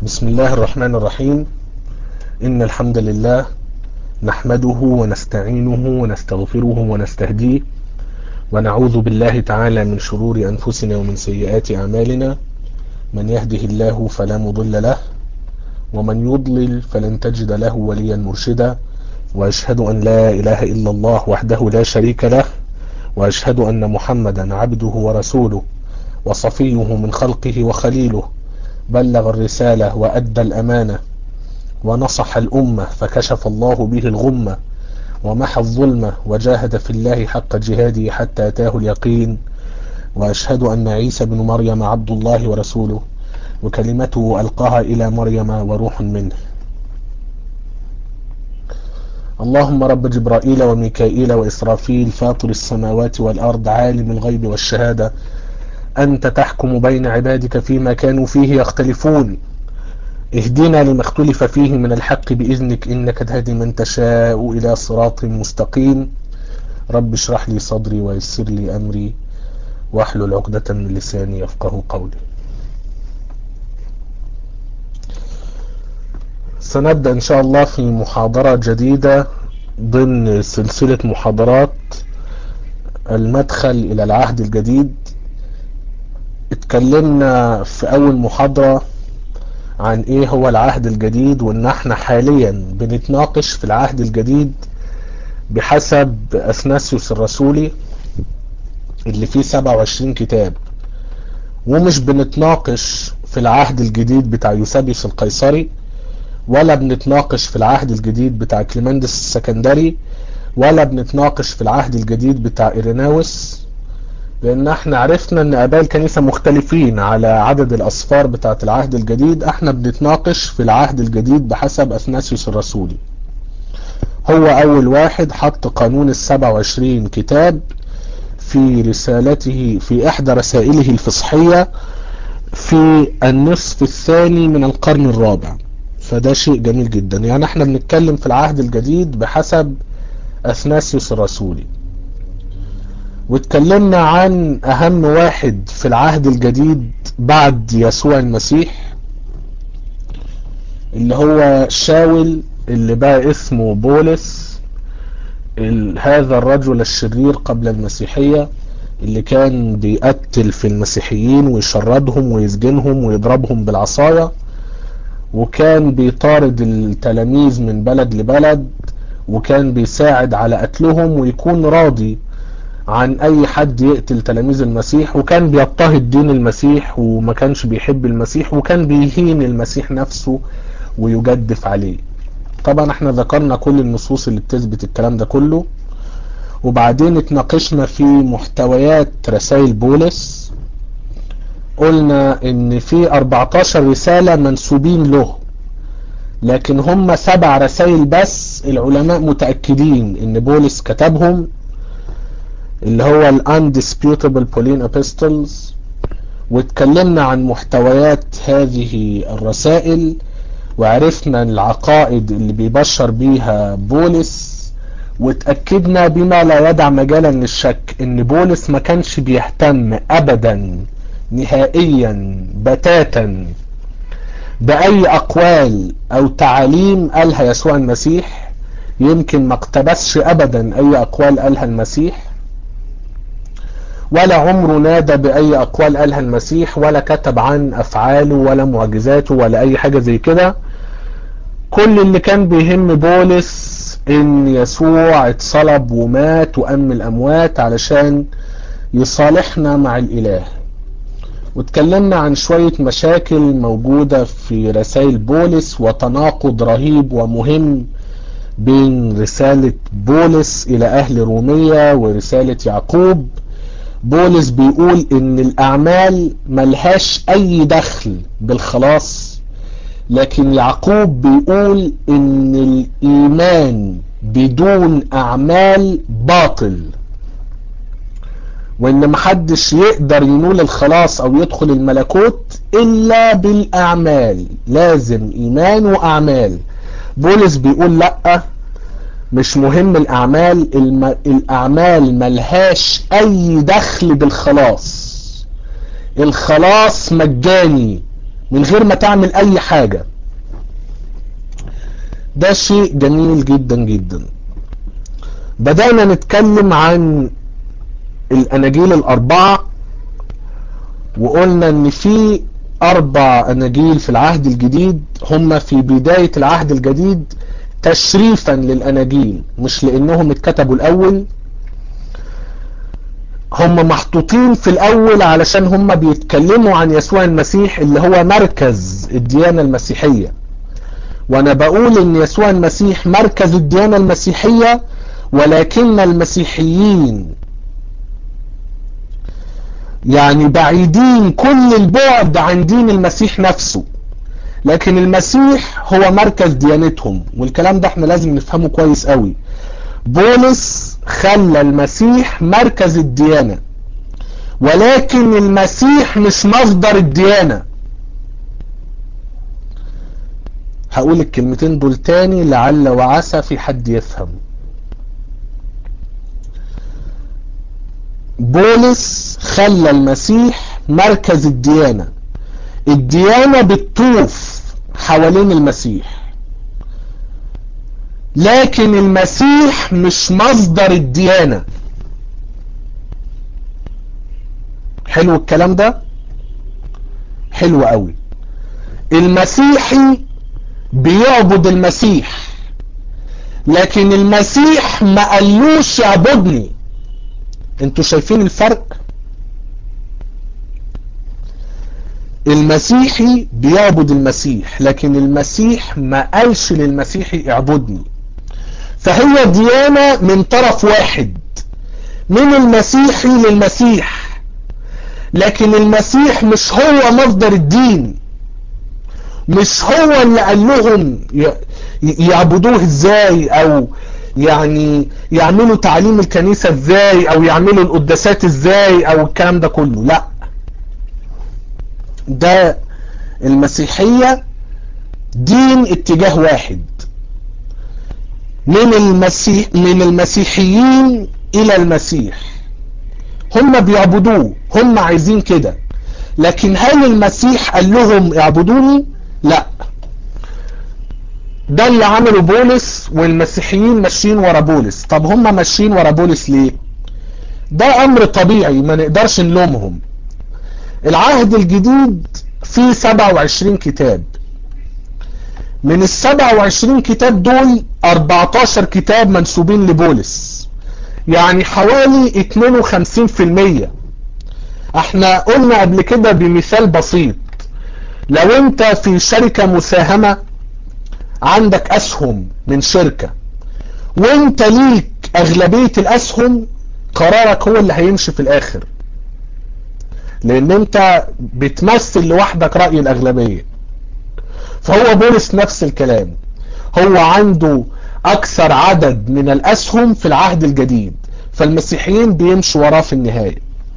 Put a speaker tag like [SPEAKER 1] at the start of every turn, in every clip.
[SPEAKER 1] بسم الله الرحمن الرحيم إن الحمد لله نحمده ونستعينه ونستغفره ونستهديه ونعوذ بالله تعالى من شرور أنفسنا ومن سيئات أعمالنا من يهده الله فلا مضل له ومن يضلل فلن تجد له وليا مرشدا وأشهد أن لا إله إلا الله وحده لا شريك له وأشهد أن محمدا عبده ورسوله وصفيه من خلقه وخليله بلغ الرسالة وأدى الأمانة ونصح الأمة فكشف الله به الغمة ومحى الظلمة وجاهد في الله حق جهاده حتى أتاه اليقين وأشهد أن عيسى بن مريم عبد الله ورسوله وكلمته ألقاها إلى مريم وروح منه اللهم رب جبرائيل وميكائيل وإسرافيل فاطر السماوات والأرض عالم الغيب والشهادة أنت تحكم بين عبادك فيما كانوا فيه يختلفون اهدنا لما اختلف فيه من الحق بإذنك إنك تهدي من تشاء إلى صراط مستقيم رب اشرح لي صدري ويسر لي أمري واحلل عقدة من لساني يفقه قولي سنبدأ إن شاء الله في محاضرة جديدة ضمن سلسلة محاضرات المدخل إلى العهد الجديد اتكلمنا في أول محاضرة عن إيه هو العهد الجديد وإن احنا حاليا بنتناقش في العهد الجديد بحسب أثناسيوس الرسولي اللي فيه 27 كتاب ومش بنتناقش في العهد الجديد بتاع يوسابيوس القيصري ولا بنتناقش في العهد الجديد بتاع كليمندس السكندري ولا بنتناقش في العهد الجديد بتاع إيريناوس لان احنا عرفنا ان اباء الكنيسة مختلفين على عدد الاصفار بتاعة العهد الجديد احنا بنتناقش في العهد الجديد بحسب اثناسيوس الرسولي هو اول واحد حط قانون السبع وعشرين كتاب في رسالته في احدى رسائله الفصحية في النصف الثاني من القرن الرابع فده شيء جميل جدا يعني احنا بنتكلم في العهد الجديد بحسب اثناسيوس الرسولي واتكلمنا عن اهم واحد في العهد الجديد بعد يسوع المسيح اللي هو شاول اللي بقى اسمه بولس هذا الرجل الشرير قبل المسيحية اللي كان بيقتل في المسيحيين ويشردهم ويسجنهم ويضربهم بالعصاية وكان بيطارد التلاميذ من بلد لبلد وكان بيساعد على قتلهم ويكون راضي عن اي حد يقتل تلاميذ المسيح وكان بيضطهد دين المسيح وما كانش بيحب المسيح وكان بيهين المسيح نفسه ويجدف عليه طبعا احنا ذكرنا كل النصوص اللي بتثبت الكلام ده كله وبعدين اتناقشنا في محتويات رسائل بولس قلنا ان في 14 رسالة منسوبين له لكن هم سبع رسائل بس العلماء متأكدين ان بولس كتبهم اللي هو ال Undisputable Pauline Epistles واتكلمنا عن محتويات هذه الرسائل وعرفنا العقائد اللي بيبشر بيها بولس واتأكدنا بما لا يدع مجالا للشك ان بولس ما كانش بيهتم ابدا نهائيا بتاتا بأي أقوال أو تعاليم قالها يسوع المسيح يمكن ما اقتبسش أبدا أي أقوال قالها المسيح ولا عمره نادى بأي أقوال قالها المسيح ولا كتب عن أفعاله ولا معجزاته ولا أي حاجة زي كده كل اللي كان بيهم بولس إن يسوع اتصلب ومات وأم الأموات علشان يصالحنا مع الإله واتكلمنا عن شوية مشاكل موجودة في رسائل بولس وتناقض رهيب ومهم بين رسالة بولس إلى أهل رومية ورسالة يعقوب بولس بيقول ان الاعمال ملهاش اي دخل بالخلاص لكن يعقوب بيقول ان الايمان بدون اعمال باطل وان محدش يقدر ينول الخلاص او يدخل الملكوت الا بالاعمال لازم ايمان واعمال بولس بيقول لأ مش مهم الاعمال الم... الاعمال ملهاش اي دخل بالخلاص الخلاص مجاني من غير ما تعمل اي حاجة ده شيء جميل جدا جدا بدأنا نتكلم عن الاناجيل الاربعة وقلنا ان في اربع اناجيل في العهد الجديد هم في بداية العهد الجديد تشريفا للاناجيل مش لانهم اتكتبوا الاول هم محطوطين في الاول علشان هم بيتكلموا عن يسوع المسيح اللي هو مركز الديانة المسيحية وانا بقول ان يسوع المسيح مركز الديانة المسيحية ولكن المسيحيين يعني بعيدين كل البعد عن دين المسيح نفسه لكن المسيح هو مركز ديانتهم والكلام ده احنا لازم نفهمه كويس قوي بولس خلى المسيح مركز الديانة ولكن المسيح مش مصدر الديانة هقول الكلمتين دول تاني لعل وعسى في حد يفهم بولس خلى المسيح مركز الديانة الديانة بتطوف حوالين المسيح لكن المسيح مش مصدر الديانة حلو الكلام ده حلو قوي المسيحي بيعبد المسيح لكن المسيح ما قالوش اعبدني انتوا شايفين الفرق المسيحي بيعبد المسيح لكن المسيح ما قالش للمسيحي اعبدني فهي ديانة من طرف واحد من المسيحي للمسيح لكن المسيح مش هو مصدر الدين مش هو اللي قال لهم يعبدوه ازاي او يعني يعملوا تعليم الكنيسة ازاي او يعملوا القداسات ازاي او الكلام ده كله لا ده المسيحية دين اتجاه واحد من المسيح من المسيحيين الى المسيح هم بيعبدوه هم عايزين كده لكن هل المسيح قال لهم اعبدوني لا ده اللي عمله بولس والمسيحيين ماشيين ورا بولس طب هم ماشيين ورا بولس ليه ده امر طبيعي ما نقدرش نلومهم العهد الجديد فيه 27 كتاب من ال 27 كتاب دول 14 كتاب منسوبين لبولس يعني حوالي 52% احنا قلنا قبل كده بمثال بسيط لو انت في شركة مساهمة عندك اسهم من شركة وانت ليك اغلبية الاسهم قرارك هو اللي هيمشي في الاخر لان انت بتمثل لوحدك رأي الاغلبية فهو بولس نفس الكلام هو عنده اكثر عدد من الاسهم في العهد الجديد فالمسيحيين بيمشوا وراه في النهاية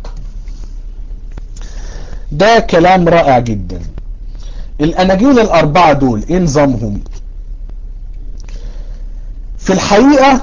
[SPEAKER 1] ده كلام رائع جدا الاناجيل الاربعة دول ايه نظامهم في الحقيقة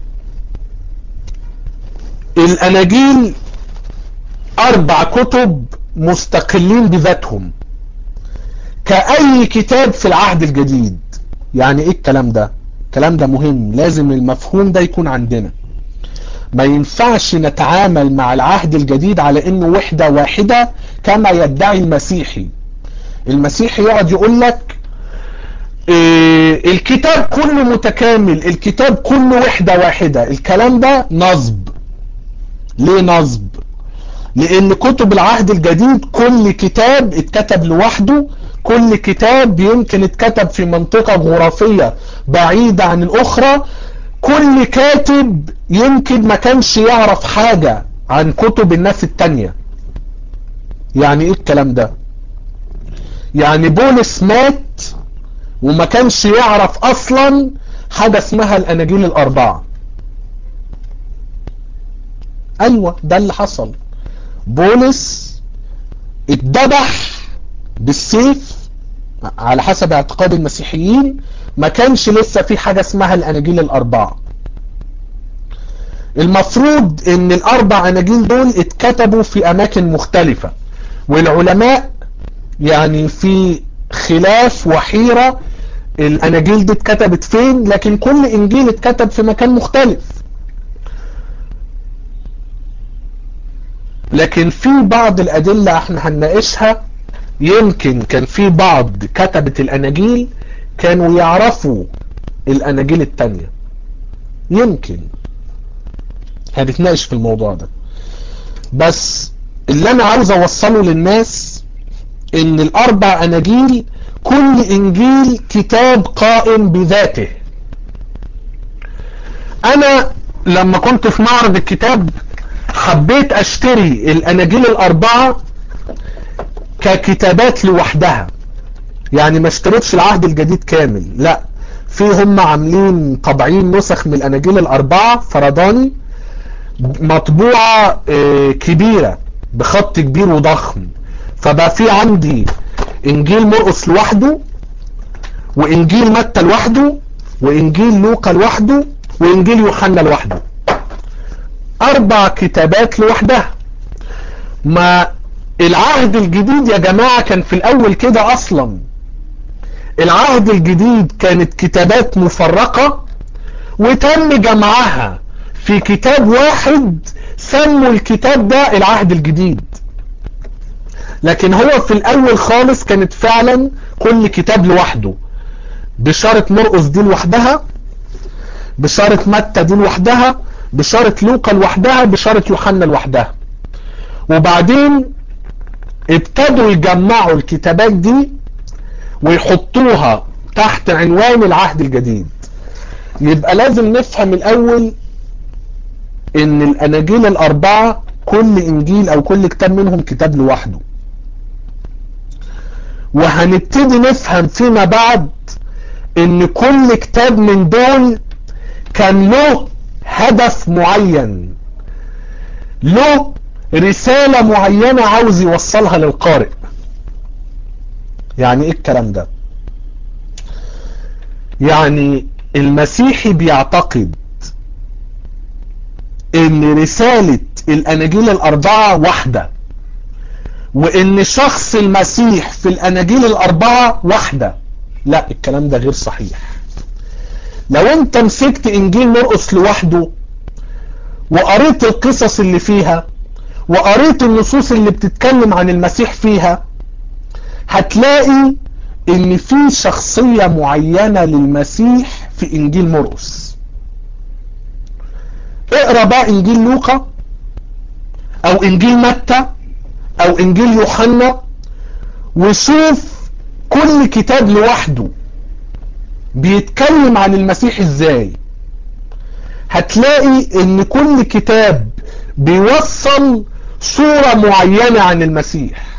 [SPEAKER 1] الاناجيل اربع كتب مستقلين بذاتهم كأي كتاب في العهد الجديد يعني ايه الكلام ده الكلام ده مهم لازم المفهوم ده يكون عندنا ما ينفعش نتعامل مع العهد الجديد على انه وحدة واحدة كما يدعي المسيحي المسيحي يقعد يقول لك إيه الكتاب كله متكامل الكتاب كله وحدة واحدة الكلام ده نصب ليه نصب لان كتب العهد الجديد كل كتاب اتكتب لوحده كل كتاب يمكن اتكتب في منطقة جغرافية بعيدة عن الاخرى كل كاتب يمكن ما كانش يعرف حاجة عن كتب الناس التانية يعني ايه الكلام ده يعني بولس مات وما كانش يعرف اصلا حاجة اسمها الاناجيل الاربعة ايوه ده اللي حصل بولس اتذبح بالسيف على حسب اعتقاد المسيحيين ما كانش لسه في حاجة اسمها الاناجيل الاربعة المفروض ان الاربع اناجيل دول اتكتبوا في اماكن مختلفة والعلماء يعني في خلاف وحيرة الاناجيل دي اتكتبت فين لكن كل انجيل اتكتب في مكان مختلف لكن في بعض الادلة احنا هنناقشها يمكن كان في بعض كتبة الاناجيل كانوا يعرفوا الاناجيل التانية يمكن هنتناقش في الموضوع ده بس اللي انا عاوز اوصله للناس ان الاربع اناجيل كل انجيل كتاب قائم بذاته انا لما كنت في معرض الكتاب حبيت اشتري الاناجيل الاربعة ككتابات لوحدها يعني ما اشتريتش العهد الجديد كامل لا في هم عاملين طبعين نسخ من الاناجيل الاربعة فرداني مطبوعة كبيرة بخط كبير وضخم فبقى في عندي انجيل مرقس لوحده وانجيل متى لوحده وانجيل لوقا لوحده وانجيل يوحنا لوحده اربع كتابات لوحدها ما العهد الجديد يا جماعة كان في الاول كده اصلا العهد الجديد كانت كتابات مفرقة وتم جمعها في كتاب واحد سموا الكتاب ده العهد الجديد لكن هو في الاول خالص كانت فعلا كل كتاب لوحده بشارة مرقس دي لوحدها بشارة متى دي لوحدها بشارة لوقا لوحدها بشارة يوحنا لوحدها وبعدين ابتدوا يجمعوا الكتابات دي ويحطوها تحت عنوان العهد الجديد يبقى لازم نفهم الاول ان الاناجيل الاربعة كل انجيل او كل كتاب منهم كتاب لوحده وهنبتدي نفهم فيما بعد ان كل كتاب من دول كان له هدف معين له رسالة معينة عاوز يوصلها للقارئ يعني ايه الكلام ده يعني المسيحي بيعتقد ان رسالة الاناجيل الاربعة واحدة وان شخص المسيح في الاناجيل الاربعة واحدة لا الكلام ده غير صحيح لو انت مسكت انجيل مرقس لوحده وقريت القصص اللي فيها وقريت النصوص اللي بتتكلم عن المسيح فيها هتلاقي ان في شخصية معينة للمسيح في انجيل مرقس اقرا بقى انجيل لوقا او انجيل متى او انجيل يوحنا وشوف كل كتاب لوحده بيتكلم عن المسيح ازاي هتلاقي ان كل كتاب بيوصل صورة معينة عن المسيح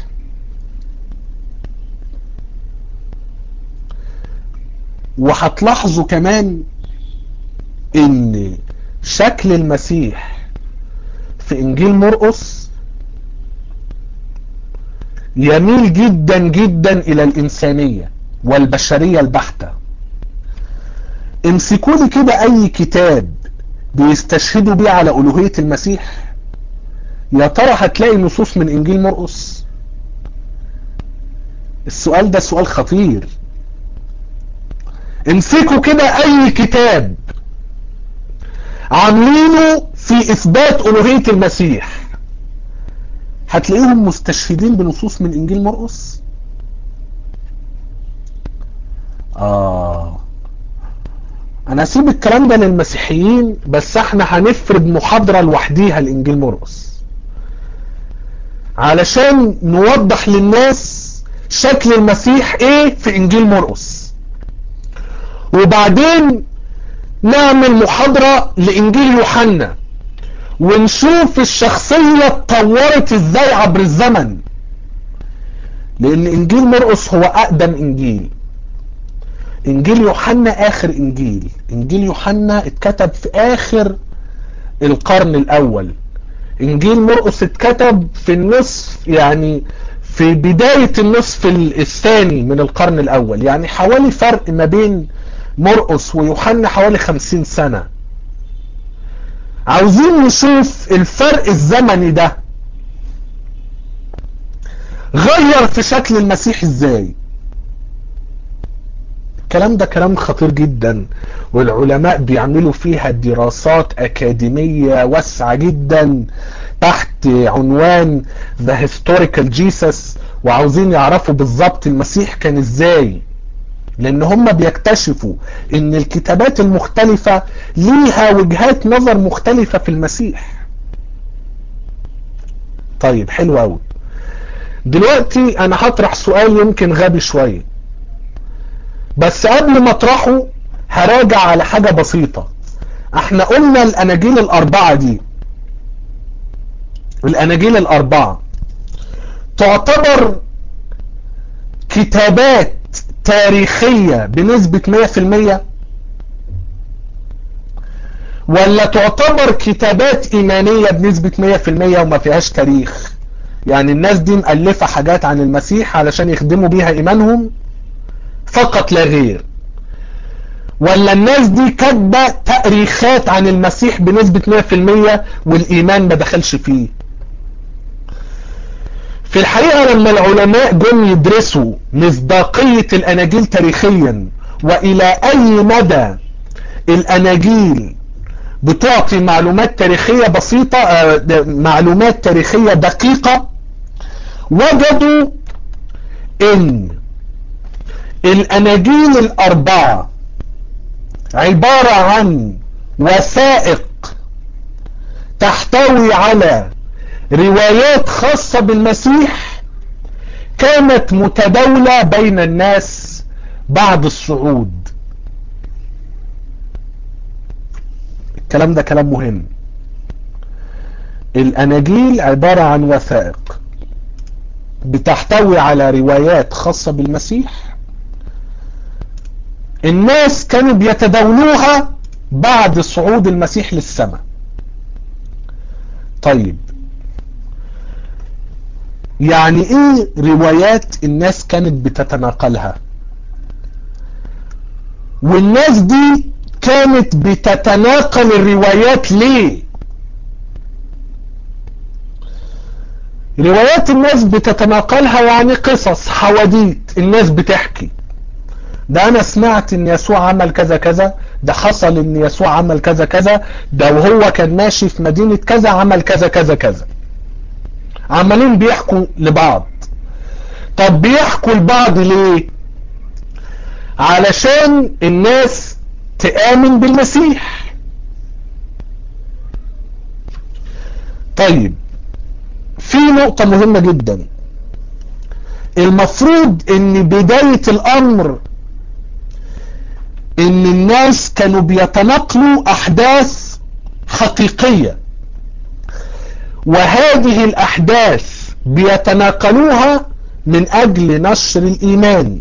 [SPEAKER 1] وهتلاحظوا كمان ان شكل المسيح في انجيل مرقس يميل جدا جدا الى الانسانية والبشرية البحتة امسكوا لي كده اي كتاب بيستشهدوا بيه على الوهية المسيح يا ترى هتلاقي نصوص من انجيل مرقس السؤال ده سؤال خطير امسكوا كده اي كتاب عاملينه في اثبات الوهية المسيح هتلاقيهم مستشهدين بنصوص من انجيل مرقس اه انا اسيب الكلام ده للمسيحيين بس احنا هنفرد محاضرة لوحديها لانجيل مرقس علشان نوضح للناس شكل المسيح ايه في انجيل مرقس وبعدين نعمل محاضرة لانجيل يوحنا ونشوف الشخصية اتطورت ازاي عبر الزمن لان انجيل مرقس هو اقدم انجيل انجيل يوحنا اخر انجيل انجيل يوحنا اتكتب في اخر القرن الاول انجيل مرقس اتكتب في النصف يعني في بداية النصف الثاني من القرن الاول يعني حوالي فرق ما بين مرقس ويوحنا حوالي خمسين سنة عاوزين نشوف الفرق الزمني ده غير في شكل المسيح ازاي الكلام ده كلام خطير جدا والعلماء بيعملوا فيها دراسات أكاديمية واسعة جدا تحت عنوان The Historical Jesus وعاوزين يعرفوا بالظبط المسيح كان ازاي لان هم بيكتشفوا ان الكتابات المختلفة ليها وجهات نظر مختلفة في المسيح طيب حلو قوي دلوقتي انا هطرح سؤال يمكن غبي شوية بس قبل ما اطرحه هراجع على حاجة بسيطة احنا قلنا الاناجيل الاربعة دي الاناجيل الاربعة تعتبر كتابات تاريخية بنسبة 100% ولا تعتبر كتابات ايمانية بنسبة 100% وما فيهاش تاريخ يعني الناس دي مألفة حاجات عن المسيح علشان يخدموا بيها ايمانهم فقط لا غير ولا الناس دي كاتبة تأريخات عن المسيح بنسبة 100% والايمان ما دخلش فيه في الحقيقة لما العلماء جم يدرسوا مصداقية الاناجيل تاريخيا والى اي مدى الاناجيل بتعطي معلومات تاريخية بسيطة معلومات تاريخية دقيقة وجدوا ان الاناجيل الاربعة عبارة عن وثائق تحتوي على روايات خاصة بالمسيح كانت متداولة بين الناس بعد الصعود الكلام ده كلام مهم الاناجيل عبارة عن وثائق بتحتوي على روايات خاصة بالمسيح الناس كانوا بيتداولوها بعد صعود المسيح للسماء طيب يعني ايه روايات الناس كانت بتتناقلها والناس دي كانت بتتناقل الروايات ليه روايات الناس بتتناقلها يعني قصص حواديت الناس بتحكي ده انا سمعت ان يسوع عمل كذا كذا ده حصل ان يسوع عمل كذا كذا ده وهو كان ماشي في مدينة كذا عمل كذا كذا كذا عمالين بيحكوا لبعض طب بيحكوا لبعض ليه علشان الناس تآمن بالمسيح طيب في نقطة مهمة جدا المفروض ان بداية الامر ان الناس كانوا بيتنقلوا احداث حقيقية وهذه الاحداث بيتناقلوها من اجل نشر الايمان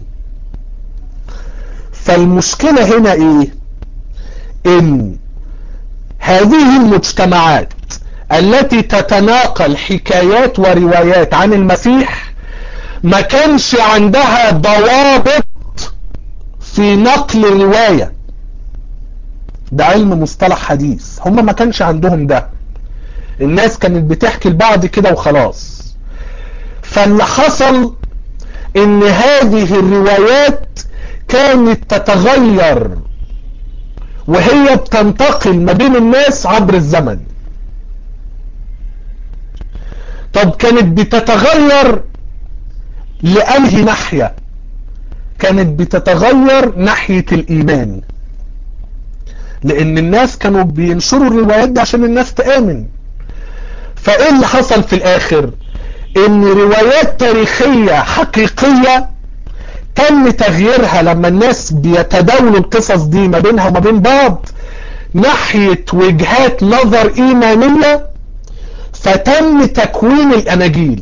[SPEAKER 1] فالمشكلة هنا ايه ان هذه المجتمعات التي تتناقل حكايات وروايات عن المسيح ما كانش عندها ضوابط في نقل الرواية ده علم مصطلح حديث هم ما كانش عندهم ده الناس كانت بتحكي لبعض كده وخلاص فاللي حصل ان هذه الروايات كانت تتغير وهي بتنتقل ما بين الناس عبر الزمن طب كانت بتتغير لأنهي ناحية كانت بتتغير ناحية الإيمان لأن الناس كانوا بينشروا الروايات دي عشان الناس تآمن فإيه اللي حصل في الآخر إن روايات تاريخية حقيقية تم تغييرها لما الناس بيتداولوا القصص دي ما بينها وما بين بعض ناحية وجهات نظر إيمانية فتم تكوين الأناجيل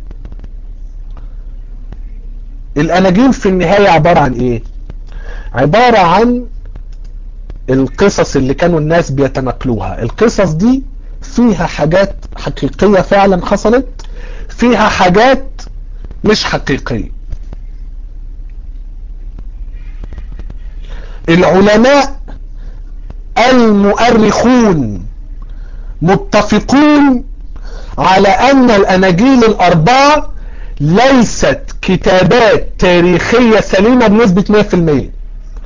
[SPEAKER 1] الأناجيل في النهاية عبارة عن إيه عبارة عن القصص اللي كانوا الناس بيتنقلوها القصص دي فيها حاجات حقيقية فعلا حصلت فيها حاجات مش حقيقية العلماء المؤرخون متفقون على ان الاناجيل الاربعة ليست كتابات تاريخية سليمة بنسبة 100%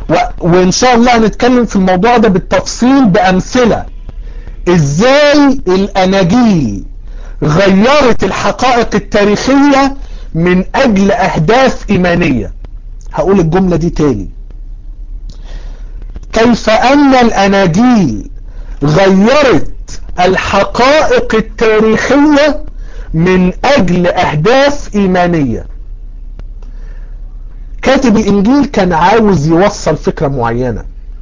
[SPEAKER 1] و... وان شاء الله هنتكلم في الموضوع ده بالتفصيل بامثلة ازاي الاناجيل غيرت الحقائق التاريخية من اجل اهداف ايمانية هقول الجملة دي تاني كيف ان الاناجيل غيرت الحقائق التاريخية من اجل اهداف ايمانية كاتب الانجيل كان عاوز يوصل فكرة معينة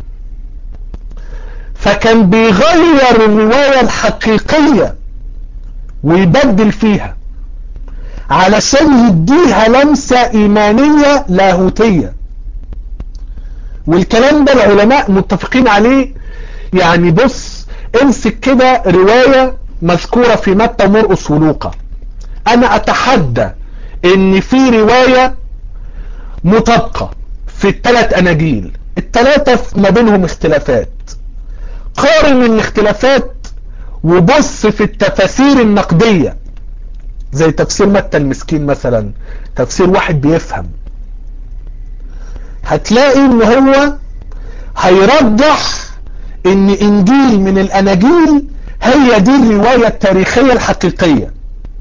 [SPEAKER 1] فكان بيغير الرواية الحقيقية ويبدل فيها علشان يديها لمسة ايمانية لاهوتية والكلام ده العلماء متفقين عليه يعني بص امسك كده رواية مذكورة في متى ومرقس ولوقا انا اتحدى ان في رواية مطابقة في الثلاث اناجيل الثلاثة ما بينهم اختلافات قارن الاختلافات وبص في التفاسير النقدية زي تفسير متى المسكين مثلا تفسير واحد بيفهم هتلاقي ان هو هيرجح ان انجيل من الاناجيل هي دي الرواية التاريخية الحقيقية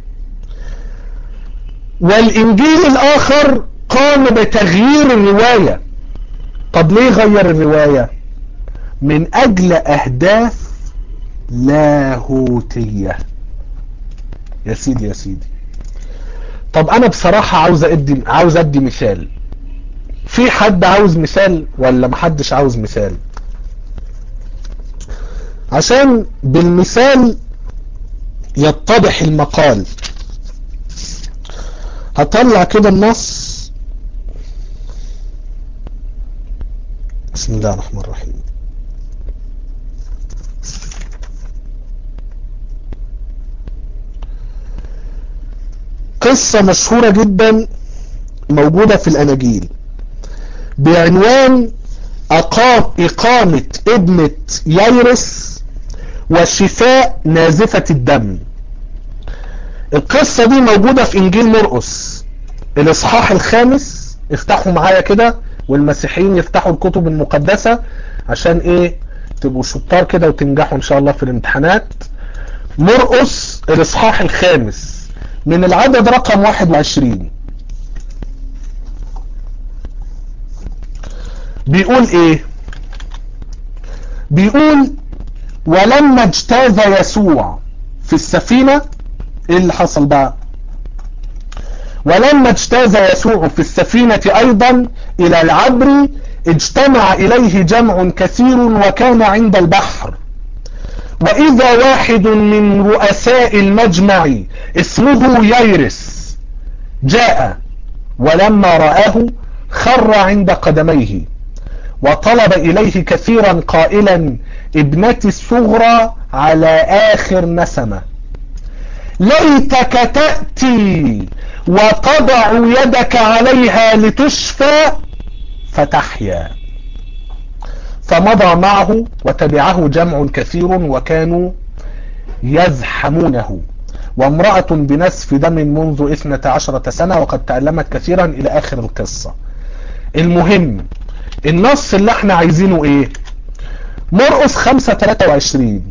[SPEAKER 1] والانجيل الاخر قام بتغيير الرواية طب ليه غير الرواية من اجل اهداف لاهوتية يا سيدي يا سيدي طب انا بصراحة عاوز ادي عاوز ادي مثال في حد عاوز مثال ولا محدش عاوز مثال عشان بالمثال يتضح المقال هطلع كده النص بسم الله الرحمن الرحيم قصة مشهورة جدا موجودة في الأناجيل بعنوان أقام إقامة ابنة ييرس وشفاء نازفة الدم القصة دي موجودة في إنجيل مرقس الإصحاح الخامس افتحوا معايا كده والمسيحيين يفتحوا الكتب المقدسة عشان ايه تبقوا شطار كده وتنجحوا ان شاء الله في الامتحانات مرقس الاصحاح الخامس من العدد رقم 21 بيقول ايه بيقول ولما اجتاز يسوع في السفينة ايه اللي حصل بقى ولما اجتاز يسوع في السفينة ايضا الى العبر اجتمع اليه جمع كثير وكان عند البحر واذا واحد من رؤساء المجمع اسمه ييرس جاء ولما رآه خر عند قدميه وطلب اليه كثيرا قائلا ابنتي الصغرى على اخر نسمة ليتك تأتي وتضع يدك عليها لتشفى فتحيا فمضى معه وتبعه جمع كثير وكانوا يزحمونه وامرأة بنسف دم منذ اثنة عشرة سنة وقد تألمت كثيرا الى اخر القصة المهم النص اللي احنا عايزينه ايه مرقس خمسة تلاتة وعشرين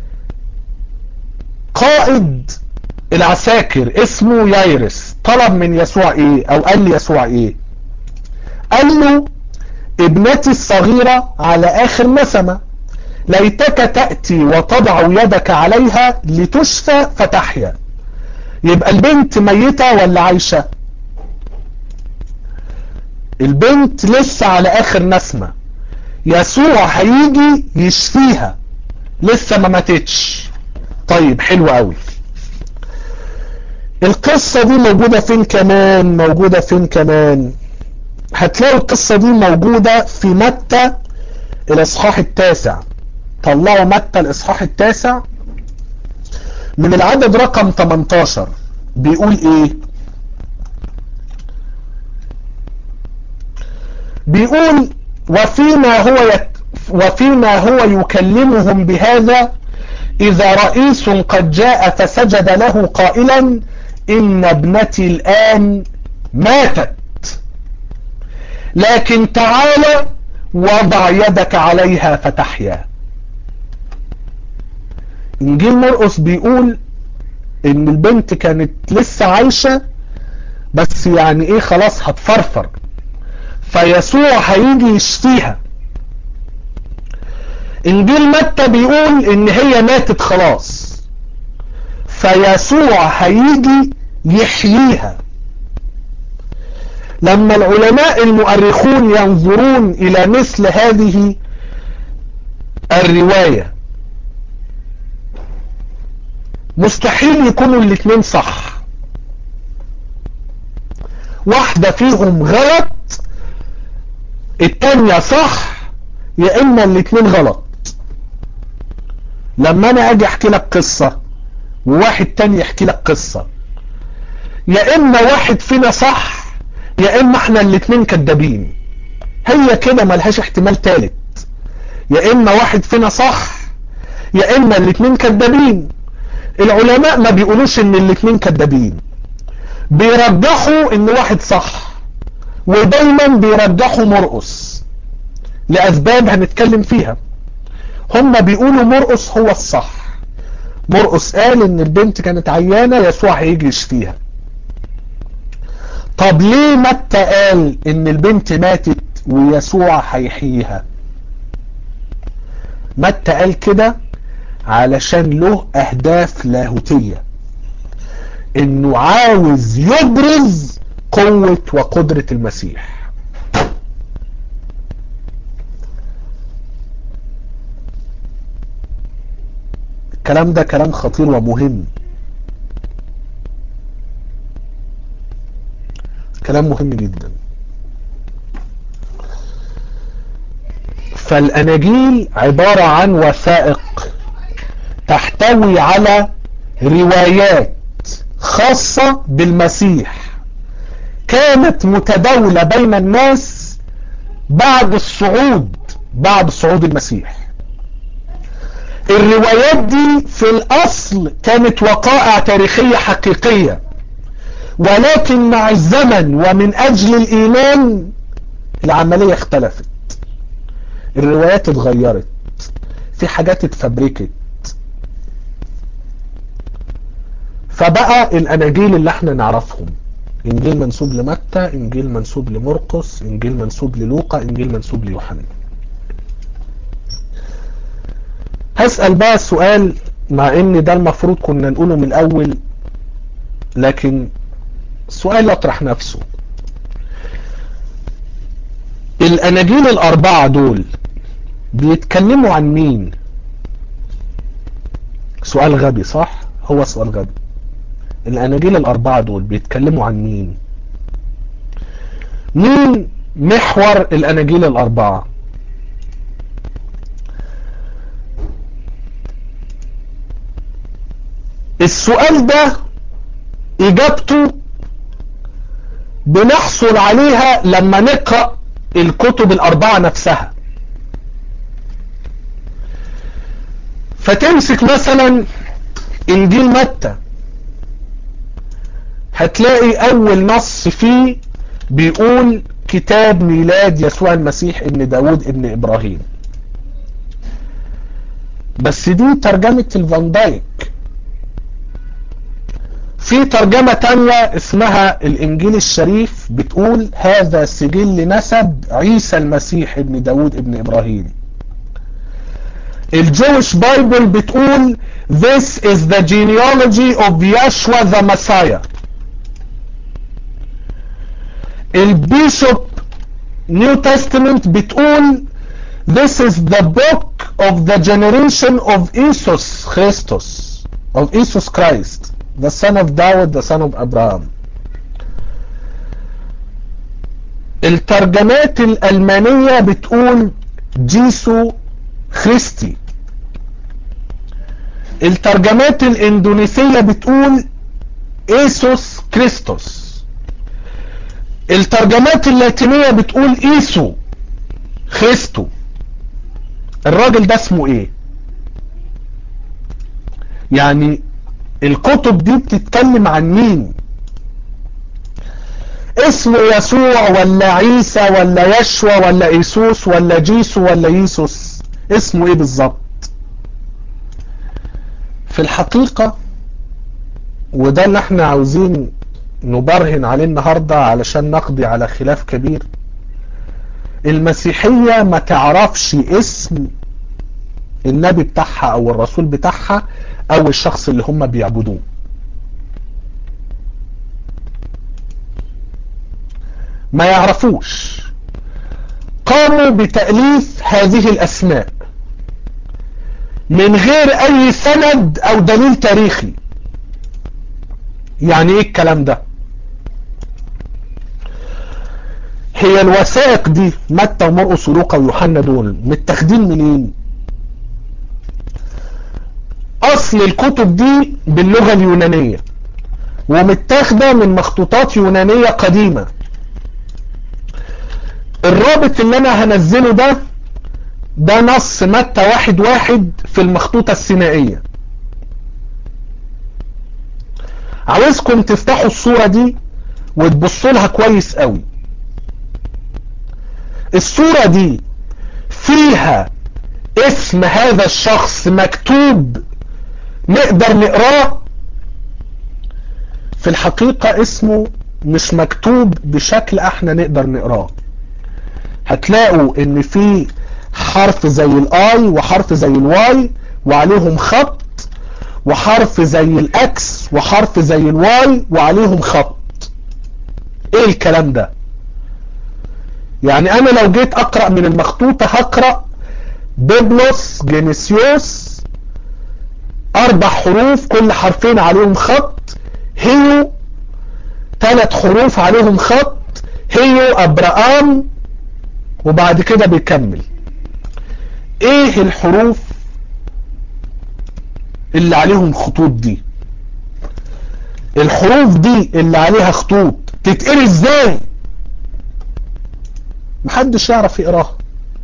[SPEAKER 1] قائد العساكر اسمه يايرس طلب من يسوع ايه او قال ليسوع ايه قال له ابنتي الصغيرة على اخر نسمة ليتك تأتي وتضع يدك عليها لتشفى فتحيا يبقى البنت ميتة ولا عايشة البنت لسه على اخر نسمة يسوع هيجي يشفيها لسه ما ماتتش طيب حلو قوي القصة دي موجودة فين كمان موجودة فين كمان هتلاقوا القصة دي موجودة في متى الاصحاح التاسع طلعوا متى الاصحاح التاسع من العدد رقم 18 بيقول ايه بيقول وفيما هو يك وفيما هو يكلمهم بهذا إذا رئيس قد جاء فسجد له قائلا إن ابنتي الآن ماتت لكن تعال وضع يدك عليها فتحيا انجيل مرقس بيقول ان البنت كانت لسه عايشة بس يعني ايه خلاص هتفرفر فيسوع هيجي يشفيها انجيل متى بيقول ان هي ماتت خلاص فيسوع هيجي يحييها لما العلماء المؤرخون ينظرون الى مثل هذه الرواية مستحيل يكونوا الاثنين صح واحدة فيهم غلط التانية صح يا اما الاثنين غلط لما انا اجي احكي لك قصة وواحد تاني يحكي لك قصة يا اما واحد فينا صح يا اما احنا الاثنين كدابين هي كده ملهاش احتمال تالت يا اما واحد فينا صح يا اما الاثنين كدابين العلماء ما بيقولوش ان الاثنين كدابين بيرجحوا ان واحد صح ودايما بيرجحوا مرقص لاسباب هنتكلم فيها هم بيقولوا مرقص هو الصح مرقص قال ان البنت كانت عيانة يسوع هيجي يشفيها طب ليه متى قال ان البنت ماتت ويسوع هيحييها متى قال كده علشان له اهداف لاهوتية انه عاوز يبرز قوة وقدرة المسيح الكلام ده كلام خطير ومهم كلام مهم جدا فالاناجيل عبارة عن وثائق تحتوي على روايات خاصة بالمسيح كانت متداولة بين الناس بعد الصعود بعد صعود المسيح الروايات دي في الاصل كانت وقائع تاريخية حقيقية ولكن مع الزمن ومن اجل الايمان العملية اختلفت الروايات اتغيرت في حاجات اتفبركت فبقى الاناجيل اللي احنا نعرفهم انجيل منسوب لمتى انجيل منسوب لمرقس انجيل منسوب للوقا انجيل منسوب ليوحنا هسأل بقى سؤال مع ان ده المفروض كنا نقوله من الاول لكن السؤال يطرح نفسه الاناجيل الاربعة دول بيتكلموا عن مين سؤال غبي صح هو سؤال غبي الاناجيل الاربعة دول بيتكلموا عن مين مين محور الاناجيل الاربعة السؤال ده اجابته بنحصل عليها لما نقرأ الكتب الاربعة نفسها فتمسك مثلا انجيل متى هتلاقي اول نص فيه بيقول كتاب ميلاد يسوع المسيح ابن داود ابن ابراهيم بس دي ترجمة الفان دايك في ترجمة تانية اسمها الانجيل الشريف بتقول هذا سجل نسب عيسى المسيح ابن داود ابن ابراهيم الجويش بايبل بتقول this is the genealogy of Yeshua the Messiah البيشوب نيو تestament بتقول this is the book of the generation of Jesus Christus of Jesus Christ the son of David the son of Abraham الترجمات الألمانية بتقول جيسو خريستي الترجمات الاندونيسية بتقول ايسوس كريستوس الترجمات اللاتينية بتقول ايسو خريستو الراجل ده اسمه ايه يعني الكتب دي بتتكلم عن مين اسمه يسوع ولا عيسى ولا يشوى ولا ايسوس ولا جيسو ولا ييسوس اسمه ايه بالظبط في الحقيقة وده اللي احنا عاوزين نبرهن عليه النهاردة علشان نقضي على خلاف كبير المسيحية ما تعرفش اسم النبي بتاعها او الرسول بتاعها او الشخص اللي هم بيعبدوه ما يعرفوش قاموا بتأليف هذه الأسماء من غير أي سند أو دليل تاريخي يعني إيه الكلام ده هي الوثائق دي متى ومرقس ولوقا ويوحنا دول متاخدين منين اصل الكتب دي باللغة اليونانية ومتاخدة من مخطوطات يونانية قديمة الرابط اللي انا هنزله ده ده نص متى واحد واحد في المخطوطة السينائية عاوزكم تفتحوا الصورة دي وتبصوا لها كويس قوي الصورة دي فيها اسم هذا الشخص مكتوب نقدر نقراه في الحقيقة اسمه مش مكتوب بشكل احنا نقدر نقراه هتلاقوا ان في حرف زي الاي وحرف زي الواي وعليهم خط وحرف زي الاكس وحرف زي الواي وعليهم خط ايه الكلام ده يعني انا لو جيت اقرأ من المخطوطة هقرأ بيبلوس جينيسيوس اربع حروف كل حرفين عليهم خط هيو ثلاث حروف عليهم خط هيو ابراام وبعد كده بيكمل ايه الحروف اللي عليهم خطوط دي الحروف دي اللي عليها خطوط تتقري ازاي محدش يعرف يقراها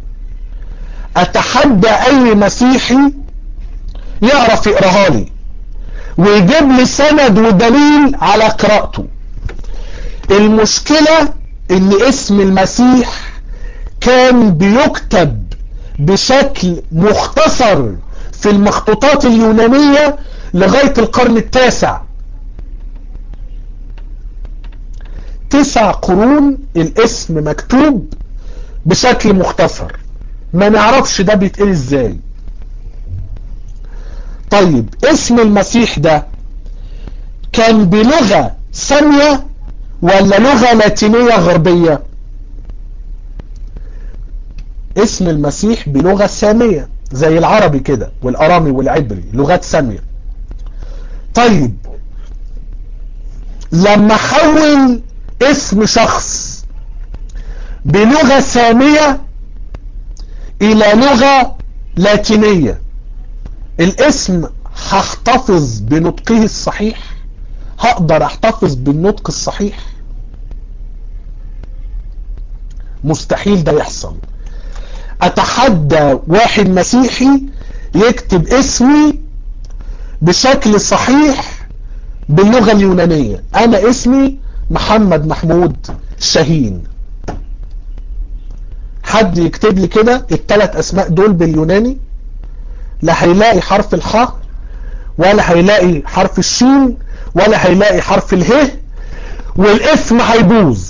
[SPEAKER 1] اتحدى اي مسيحي يعرف يقراها لي ويجيب لي سند ودليل على قراءته المشكلة ان اسم المسيح كان بيكتب بشكل مختصر في المخطوطات اليونانية لغاية القرن التاسع تسع قرون الاسم مكتوب بشكل مختصر ما نعرفش ده بيتقال ازاي طيب اسم المسيح ده كان بلغة سامية ولا لغة لاتينية غربية اسم المسيح بلغة سامية زي العربي كده والارامي والعبري لغات سامية طيب لما حول اسم شخص بلغة سامية الى لغة لاتينية الاسم هحتفظ بنطقه الصحيح هقدر احتفظ بالنطق الصحيح مستحيل ده يحصل اتحدى واحد مسيحي يكتب اسمي بشكل صحيح باللغة اليونانية انا اسمي محمد محمود شاهين حد يكتب لي كده الثلاث اسماء دول باليوناني لا هيلاقي حرف الحاء ولا هيلاقي حرف الشين ولا هيلاقي حرف اله والاسم هيبوظ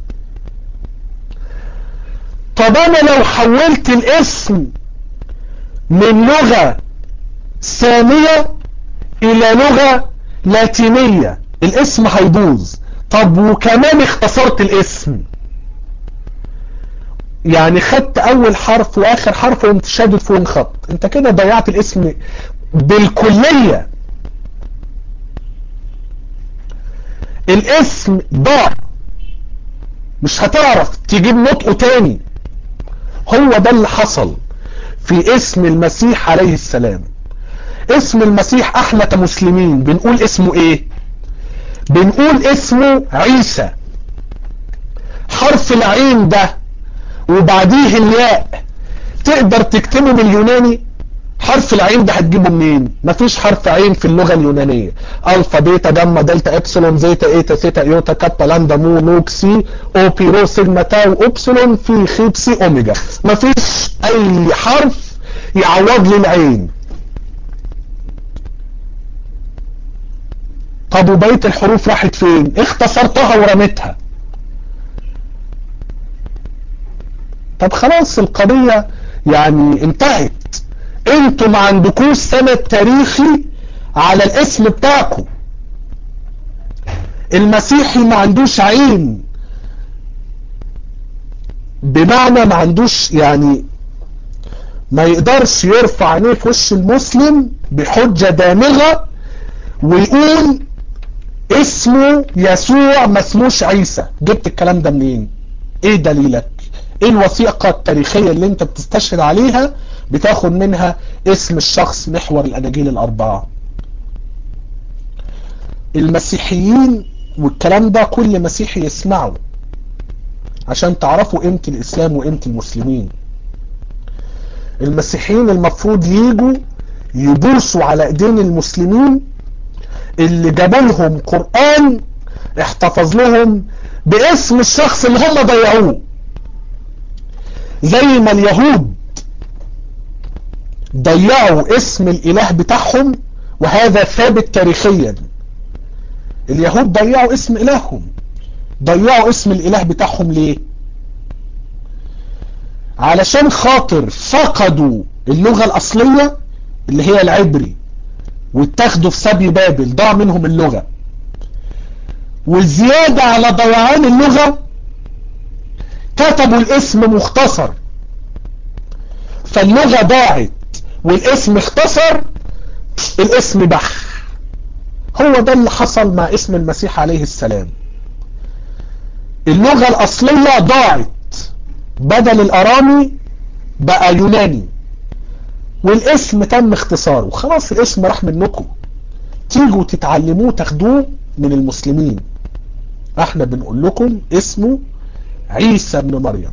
[SPEAKER 1] طب انا لو حولت الاسم من لغة سامية الى لغة لاتينية الاسم هيبوظ طب وكمان اختصرت الاسم يعني خدت اول حرف واخر حرف وانت شادد فوق خط انت كده ضيعت الاسم بالكلية الاسم ضاع مش هتعرف تجيب نطقه تاني هو ده اللي حصل في اسم المسيح عليه السلام اسم المسيح احنا كمسلمين بنقول اسمه ايه بنقول اسمه عيسى حرف العين ده وبعديه الياء تقدر تكتبه باليوناني حرف العين ده هتجيبه منين مفيش حرف عين في اللغة اليونانية الفا بيتا جاما دلتا ابسلون زيتا ايتا ثيتا ايوتا كابا لامدا مو نوك سي او بي رو سيجما تاو ابسلون في خيب سي اوميجا مفيش اي حرف يعوض لي العين طب وبقيه الحروف راحت فين اختصرتها ورميتها طب خلاص القضية يعني انتهت انتوا ما عندكوش سند تاريخي على الاسم بتاعكم المسيحي ما عندوش عين بمعنى ما عندوش يعني ما يقدرش يرفع عينيه في وش المسلم بحجة دامغة ويقول اسمه يسوع ما اسموش عيسى جبت الكلام ده منين ايه دليلك ايه الوثيقة التاريخية اللي انت بتستشهد عليها بتاخد منها اسم الشخص محور الاناجيل الاربعة المسيحيين والكلام ده كل مسيحي يسمعه عشان تعرفوا قيمة الاسلام وقيمة المسلمين المسيحيين المفروض يجوا يبوسوا على ايدين المسلمين اللي جابوا لهم قرآن احتفظ لهم باسم الشخص اللي هم ضيعوه زي ما اليهود ضيعوا اسم الاله بتاعهم وهذا ثابت تاريخيا اليهود ضيعوا اسم الههم ضيعوا اسم الاله بتاعهم ليه علشان خاطر فقدوا اللغة الاصلية اللي هي العبري واتاخدوا في سبي بابل ضاع منهم اللغة والزيادة على ضيعان اللغة كتبوا الاسم مختصر فاللغة ضاعت والاسم اختصر الاسم بح هو ده اللي حصل مع اسم المسيح عليه السلام اللغة الأصلية ضاعت بدل الأرامي بقى يوناني والاسم تم اختصاره خلاص الاسم راح منكم تيجوا تتعلموه تاخدوه من المسلمين احنا بنقول لكم اسمه عيسى ابن مريم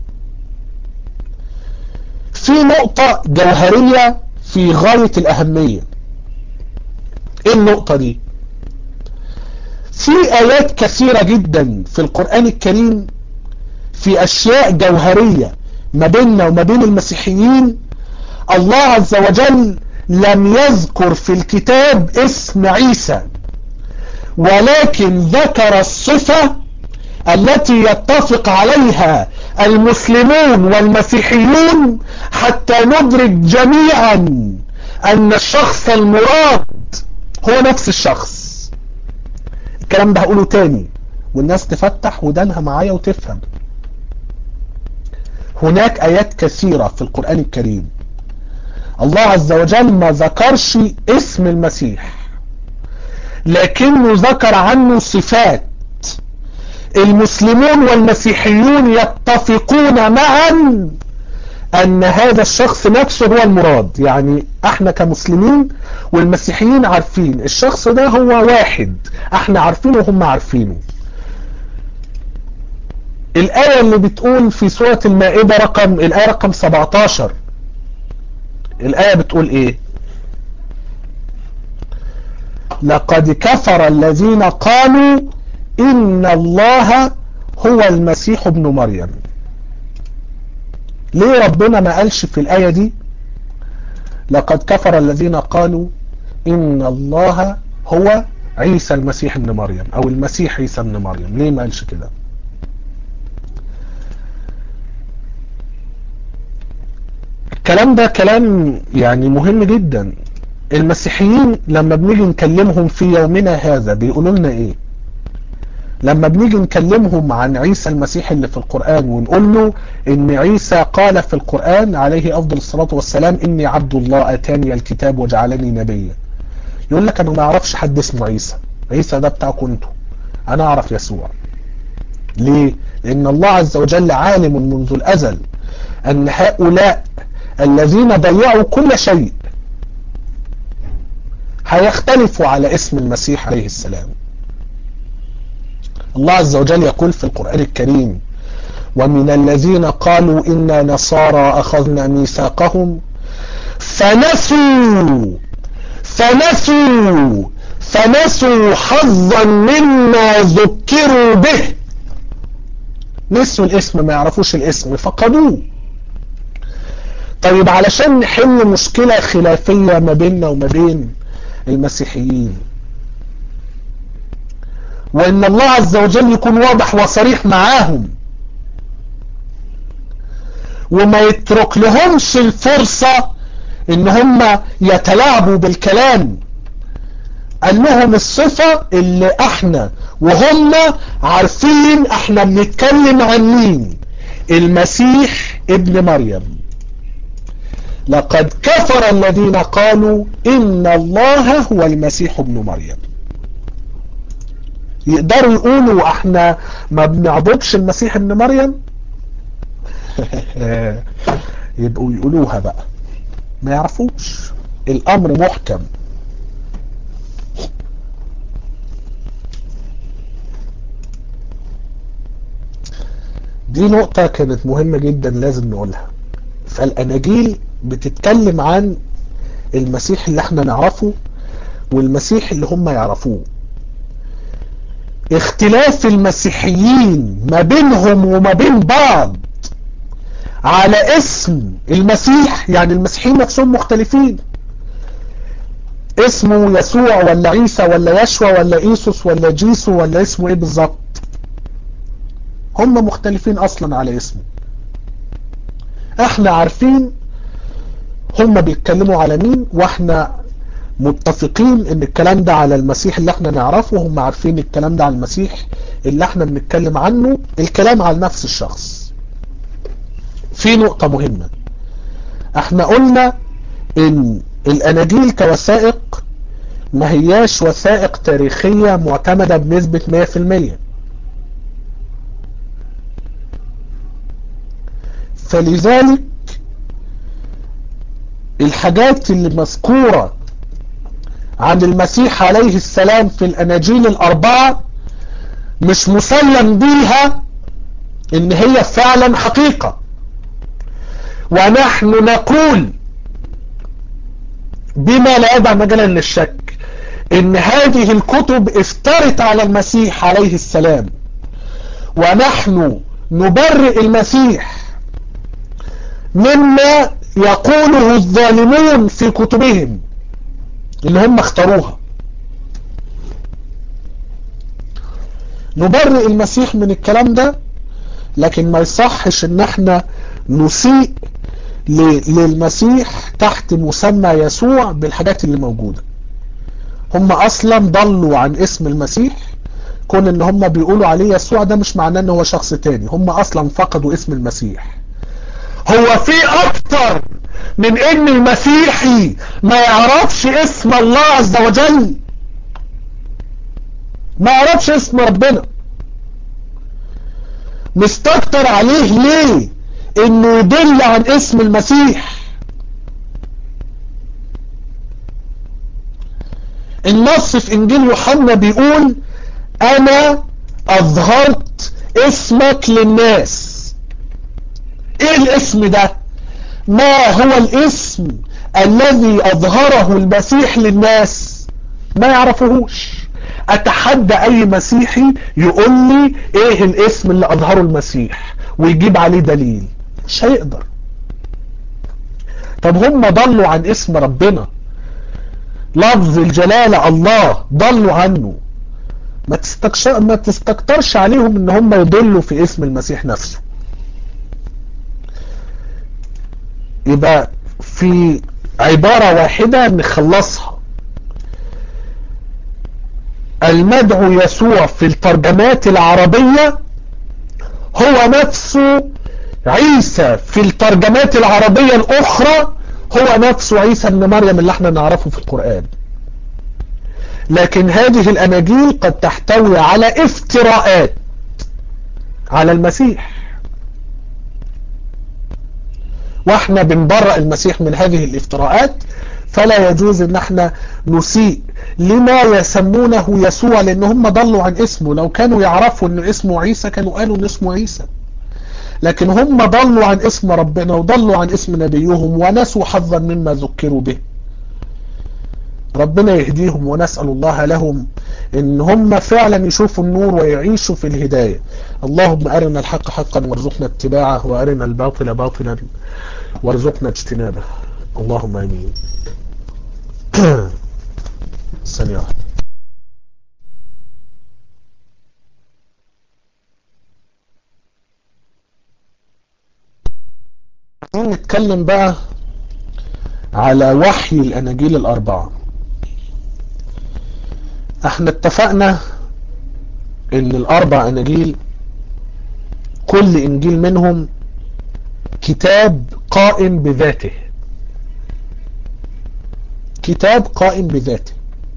[SPEAKER 1] في نقطة جوهرية في غاية الأهمية ايه النقطة دي في آيات كثيرة جدا في القرآن الكريم في أشياء جوهرية ما بيننا وما بين المسيحيين الله عز وجل لم يذكر في الكتاب اسم عيسى ولكن ذكر الصفة التي يتفق عليها المسلمون والمسيحيون حتى ندرك جميعا ان الشخص المراد هو نفس الشخص الكلام ده هقوله تاني والناس تفتح ودانها معايا وتفهم هناك ايات كثيرة في القرآن الكريم الله عز وجل ما ذكرش اسم المسيح لكنه ذكر عنه صفات المسلمون والمسيحيون يتفقون معا ان هذا الشخص نفسه هو المراد يعني احنا كمسلمين والمسيحيين عارفين الشخص ده هو واحد احنا عارفينه وهم عارفينه الآية اللي بتقول في سورة المائدة رقم الآية رقم 17 الآية بتقول ايه لقد كفر الذين قالوا إن الله هو المسيح ابن مريم ليه ربنا ما قالش في الآية دي لقد كفر الذين قالوا إن الله هو عيسى المسيح ابن مريم أو المسيح عيسى ابن مريم ليه ما قالش كده الكلام ده كلام يعني مهم جدا المسيحيين لما بنيجي نكلمهم في يومنا هذا بيقولوا لنا ايه لما بنيجي نكلمهم عن عيسى المسيح اللي في القرآن ونقول له ان عيسى قال في القرآن عليه افضل الصلاة والسلام اني عبد الله اتاني الكتاب وجعلني نبيا يقول لك انا ما اعرفش حد اسمه عيسى عيسى ده بتاعكم انتوا انا اعرف يسوع ليه لان الله عز وجل عالم منذ الازل ان هؤلاء الذين ضيعوا كل شيء هيختلفوا على اسم المسيح عليه السلام الله عز وجل يقول في القرآن الكريم ومن الذين قالوا إنا نصارى أخذنا ميثاقهم فنسوا فنسوا فنسوا حظا مما ذكروا به نسوا الاسم ما يعرفوش الاسم فقدوه طيب علشان نحل مشكلة خلافية ما بيننا وما بين المسيحيين وان الله عز وجل يكون واضح وصريح معاهم وما يترك لهمش الفرصة ان هم يتلاعبوا بالكلام قال لهم الصفة اللي احنا وهم عارفين احنا بنتكلم عن مين المسيح ابن مريم لقد كفر الذين قالوا ان الله هو المسيح ابن مريم يقدروا يقولوا احنا ما بنعبدش المسيح ابن مريم يبقوا يقولوها بقى ما يعرفوش الامر محكم دي نقطة كانت مهمة جدا لازم نقولها فالأناجيل بتتكلم عن المسيح اللي احنا نعرفه والمسيح اللي هم يعرفوه اختلاف المسيحيين ما بينهم وما بين بعض على اسم المسيح يعني المسيحيين نفسهم مختلفين اسمه يسوع ولا عيسى ولا يشوى ولا ايسوس ولا جيسو ولا اسمه ايه بالظبط هم مختلفين اصلا على اسمه احنا عارفين هم بيتكلموا على مين واحنا متفقين ان الكلام ده على المسيح اللي احنا نعرفه وهم عارفين الكلام ده على المسيح اللي احنا بنتكلم عنه الكلام على نفس الشخص في نقطة مهمة احنا قلنا ان الاناجيل كوثائق ما هياش وثائق تاريخية معتمدة بنسبة 100% فلذلك الحاجات اللي مذكورة عن المسيح عليه السلام في الاناجيل الاربعة مش مسلم بيها ان هي فعلا حقيقة ونحن نقول بما لا يدع مجالا للشك ان هذه الكتب افترت على المسيح عليه السلام ونحن نبرئ المسيح مما يقوله الظالمون في كتبهم اللي هم اختاروها نبرئ المسيح من الكلام ده لكن ما يصحش ان احنا نسيء للمسيح تحت مسمى يسوع بالحاجات اللي موجودة هم اصلا ضلوا عن اسم المسيح كون ان هم بيقولوا عليه يسوع ده مش معناه ان هو شخص تاني هم اصلا فقدوا اسم المسيح هو في اكتر من ان المسيحي ما يعرفش اسم الله عز وجل ما يعرفش اسم ربنا مستكتر عليه ليه انه يدل عن اسم المسيح النص في انجيل يوحنا بيقول انا اظهرت اسمك للناس ايه الاسم ده ما هو الاسم الذي اظهره المسيح للناس ما يعرفوهوش اتحدى اي مسيحي يقول لي ايه الاسم اللي اظهره المسيح ويجيب عليه دليل مش هيقدر طب هم ضلوا عن اسم ربنا لفظ الجلالة الله ضلوا عنه ما ما تستكترش عليهم ان هم يضلوا في اسم المسيح نفسه يبقى في عبارة واحدة نخلصها المدعو يسوع في الترجمات العربية هو نفسه عيسى في الترجمات العربية الأخرى هو نفسه عيسى ابن مريم اللي احنا نعرفه في القرآن لكن هذه الأناجيل قد تحتوي على افتراءات على المسيح واحنا بنبرأ المسيح من هذه الافتراءات فلا يجوز ان احنا نسيء لما يسمونه يسوع لان هم ضلوا عن اسمه لو كانوا يعرفوا ان اسمه عيسى كانوا قالوا ان اسمه عيسى لكن هم ضلوا عن اسم ربنا وضلوا عن اسم نبيهم ونسوا حظا مما ذكروا به ربنا يهديهم ونسأل الله لهم ان هم فعلا يشوفوا النور ويعيشوا في الهداية اللهم ارنا الحق حقا وارزقنا اتباعه وارنا الباطل باطلا وارزقنا اجتنابه اللهم امين ثانية واحدة نتكلم بقى على وحي الاناجيل الاربعه احنا اتفقنا ان الاربع اناجيل كل انجيل منهم كتاب قائم بذاته كتاب قائم بذاته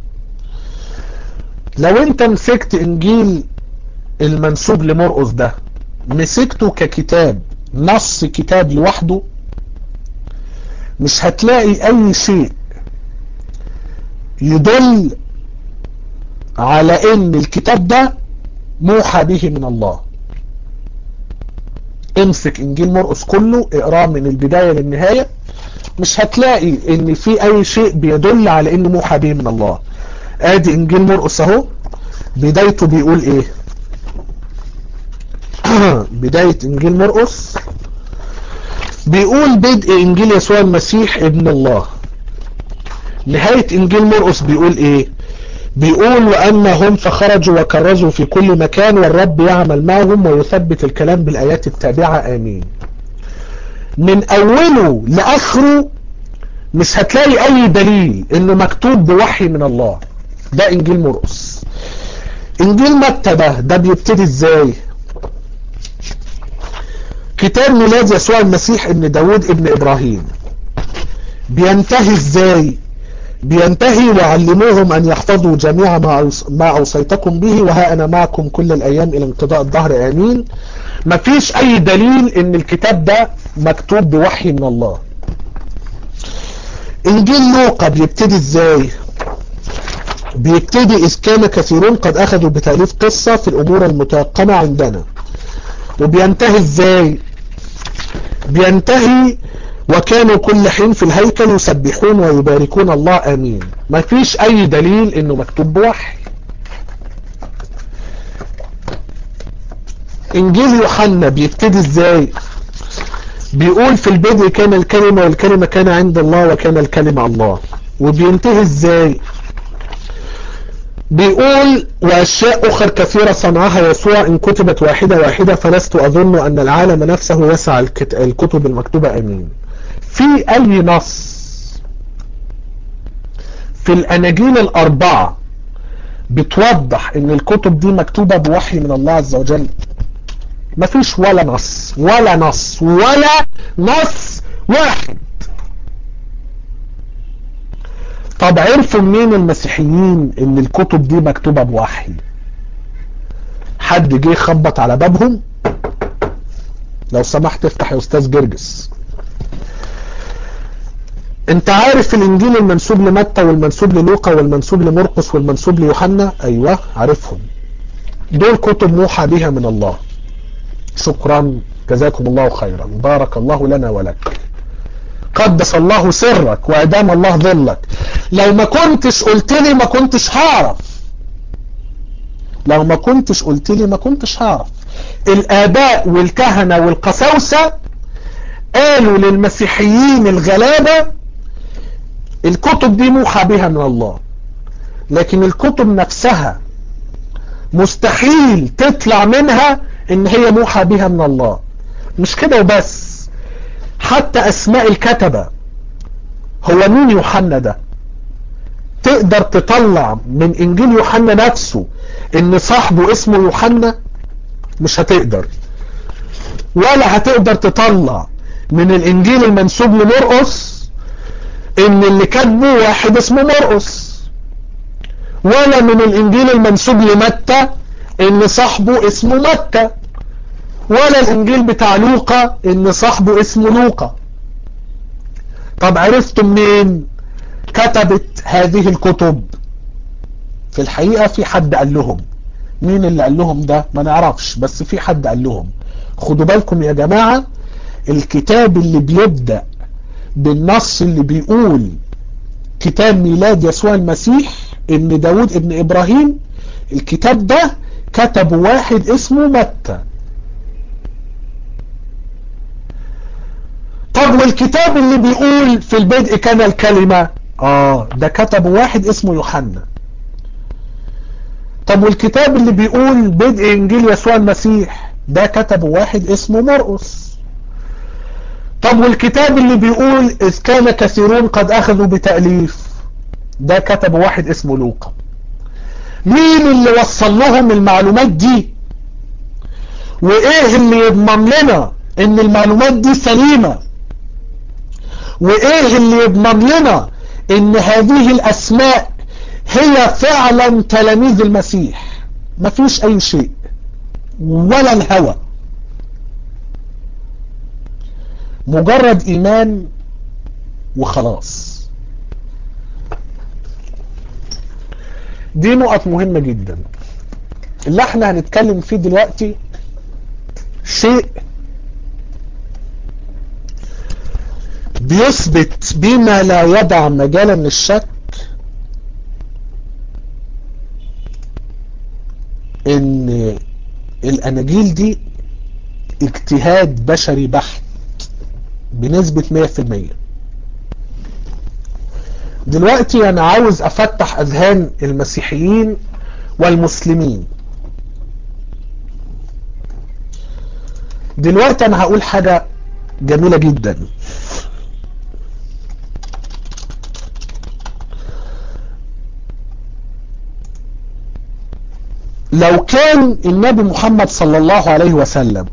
[SPEAKER 1] لو انت مسكت انجيل المنسوب لمرقس ده مسكته ككتاب نص كتاب لوحده مش هتلاقي اي شيء يدل على ان الكتاب ده موحى به من الله امسك انجيل مرقس كله اقراه من البداية للنهاية مش هتلاقي ان في اي شيء بيدل على انه موحى به من الله ادي انجيل مرقس اهو بدايته بيقول ايه بداية انجيل مرقس بيقول بدء انجيل يسوع المسيح ابن الله نهاية انجيل مرقس بيقول ايه بيقول واما هم فخرجوا وكرزوا في كل مكان والرب يعمل معهم ويثبت الكلام بالايات التابعة امين من اوله لاخره مش هتلاقي اي دليل انه مكتوب بوحي من الله ده انجيل مرقس انجيل متى ده ده بيبتدي ازاي كتاب ميلاد يسوع المسيح ابن داود ابن ابراهيم بينتهي ازاي بينتهي وعلموهم ان يحفظوا جميع ما اوصيتكم به وها انا معكم كل الايام الى انقضاء الظهر امين مفيش اي دليل ان الكتاب ده مكتوب بوحي من الله انجيل لوقا بيبتدي ازاي بيبتدي اذ كان كثيرون قد اخذوا بتأليف قصة في الامور المتيقنة عندنا وبينتهي ازاي بينتهي وكانوا كل حين في الهيكل يسبحون ويباركون الله امين ما فيش اي دليل انه مكتوب بوحي انجيل يوحنا بيبتدي ازاي بيقول في البدء كان الكلمة والكلمة كان عند الله وكان الكلمة الله وبينتهي ازاي بيقول واشياء اخر كثيرة صنعها يسوع ان كتبت واحدة واحدة فلست اظن ان العالم نفسه يسع الكتب المكتوبة امين في اي نص في الاناجيل الاربعة بتوضح ان الكتب دي مكتوبة بوحي من الله عز وجل مفيش ولا نص ولا نص ولا نص واحد طب عرفوا منين المسيحيين ان الكتب دي مكتوبة بوحي حد جه خبط على بابهم لو سمحت افتح يا استاذ جرجس انت عارف الانجيل المنسوب لمتى والمنسوب للوقا والمنسوب لمرقس والمنسوب ليوحنا ايوه عارفهم دول كتب موحى بها من الله شكرا جزاكم الله خيرا بارك الله لنا ولك قدس الله سرك وادام الله ظلك لو ما كنتش قلت لي ما كنتش هعرف لو ما كنتش قلت لي ما كنتش هعرف الاباء والكهنة والقساوسة قالوا للمسيحيين الغلابة الكتب دي موحى بها من الله لكن الكتب نفسها مستحيل تطلع منها ان هي موحى بها من الله مش كده وبس حتى اسماء الكتبة هو مين يوحنا ده تقدر تطلع من انجيل يوحنا نفسه ان صاحبه اسمه يوحنا مش هتقدر ولا هتقدر تطلع من الانجيل المنسوب لمرقس ان اللي كاتبه واحد اسمه مرقس ولا من الانجيل المنسوب لمتى ان صاحبه اسمه متى ولا الانجيل بتاع لوقا ان صاحبه اسمه لوقا طب عرفتوا منين كتبت هذه الكتب في الحقيقة في حد قال لهم مين اللي قال لهم ده ما نعرفش بس في حد قال لهم خدوا بالكم يا جماعة الكتاب اللي بيبدأ بالنص اللي بيقول كتاب ميلاد يسوع المسيح ابن داود ابن ابراهيم الكتاب ده كتب واحد اسمه متى طب والكتاب اللي بيقول في البدء كان الكلمة اه ده كتب واحد اسمه يوحنا طب والكتاب اللي بيقول بدء انجيل يسوع المسيح ده كتب واحد اسمه مرقس طب والكتاب اللي بيقول اذ كان كثيرون قد اخذوا بتأليف ده كتب واحد اسمه لوقا مين اللي وصل لهم المعلومات دي وايه اللي يضمن لنا ان المعلومات دي سليمة وايه اللي يضمن لنا ان هذه الاسماء هي فعلا تلاميذ المسيح مفيش اي شيء ولا الهوى مجرد ايمان وخلاص دي نقط مهمة جدا اللي احنا هنتكلم فيه دلوقتي شيء بيثبت بما لا يدع مجالا للشك ان الاناجيل دي اجتهاد بشري بحت بنسبة 100% دلوقتي انا عاوز افتح اذهان المسيحيين والمسلمين دلوقتي انا هقول حاجة جميلة جدا لو كان النبي محمد صلى الله عليه وسلم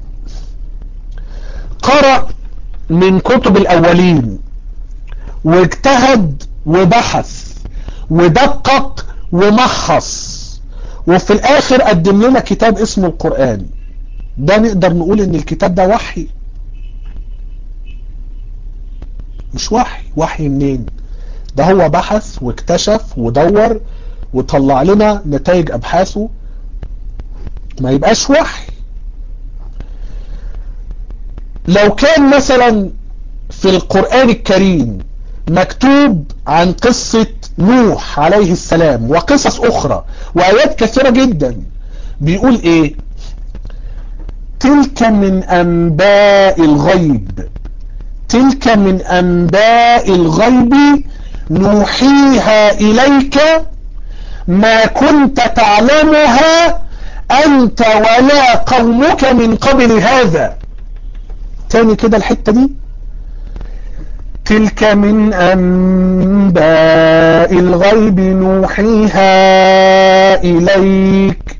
[SPEAKER 1] قرأ من كتب الاولين واجتهد وبحث ودقق ومحص وفي الاخر قدم لنا كتاب اسمه القرآن ده نقدر نقول ان الكتاب ده وحي مش وحي وحي منين ده هو بحث واكتشف ودور وطلع لنا نتائج ابحاثه ما يبقاش وحي لو كان مثلا في القرآن الكريم مكتوب عن قصة نوح عليه السلام وقصص اخرى وايات كثيرة جدا بيقول ايه تلك من انباء الغيب تلك من انباء الغيب نوحيها اليك ما كنت تعلمها انت ولا قومك من قبل هذا تاني كده الحتة دي تلك من أنباء الغيب نوحيها إليك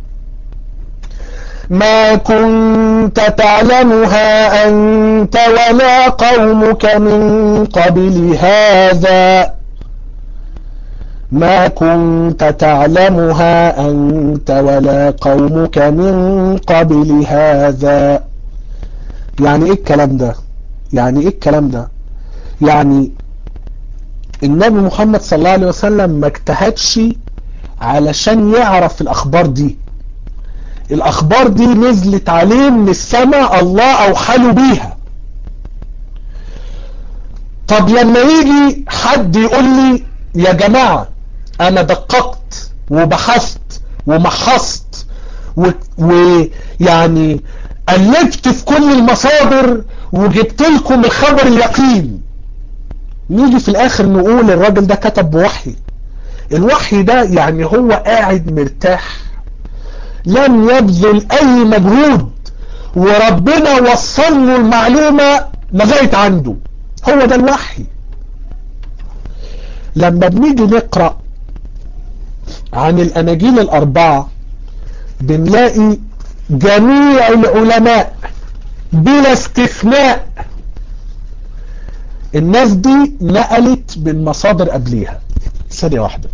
[SPEAKER 1] ما كنت تعلمها أنت ولا قومك من قبل هذا ما كنت تعلمها أنت ولا قومك من قبل هذا يعني ايه الكلام ده يعني ايه الكلام ده يعني النبي محمد صلى الله عليه وسلم ما اجتهدش علشان يعرف الاخبار دي الاخبار دي نزلت عليه من السماء الله اوحى له بيها طب لما يجي حد يقول لي يا جماعة انا دققت وبحثت ومحصت ويعني قلبت في كل المصادر وجبت لكم الخبر اليقين نيجي في الاخر نقول الراجل ده كتب بوحي الوحي ده يعني هو قاعد مرتاح لم يبذل اي مجهود وربنا وصل له المعلومة لغاية عنده هو ده الوحي لما بنيجي نقرأ عن الاناجيل الاربعة بنلاقي جميع العلماء بلا استثناء الناس دي نقلت من مصادر قبليها ثانية واحدة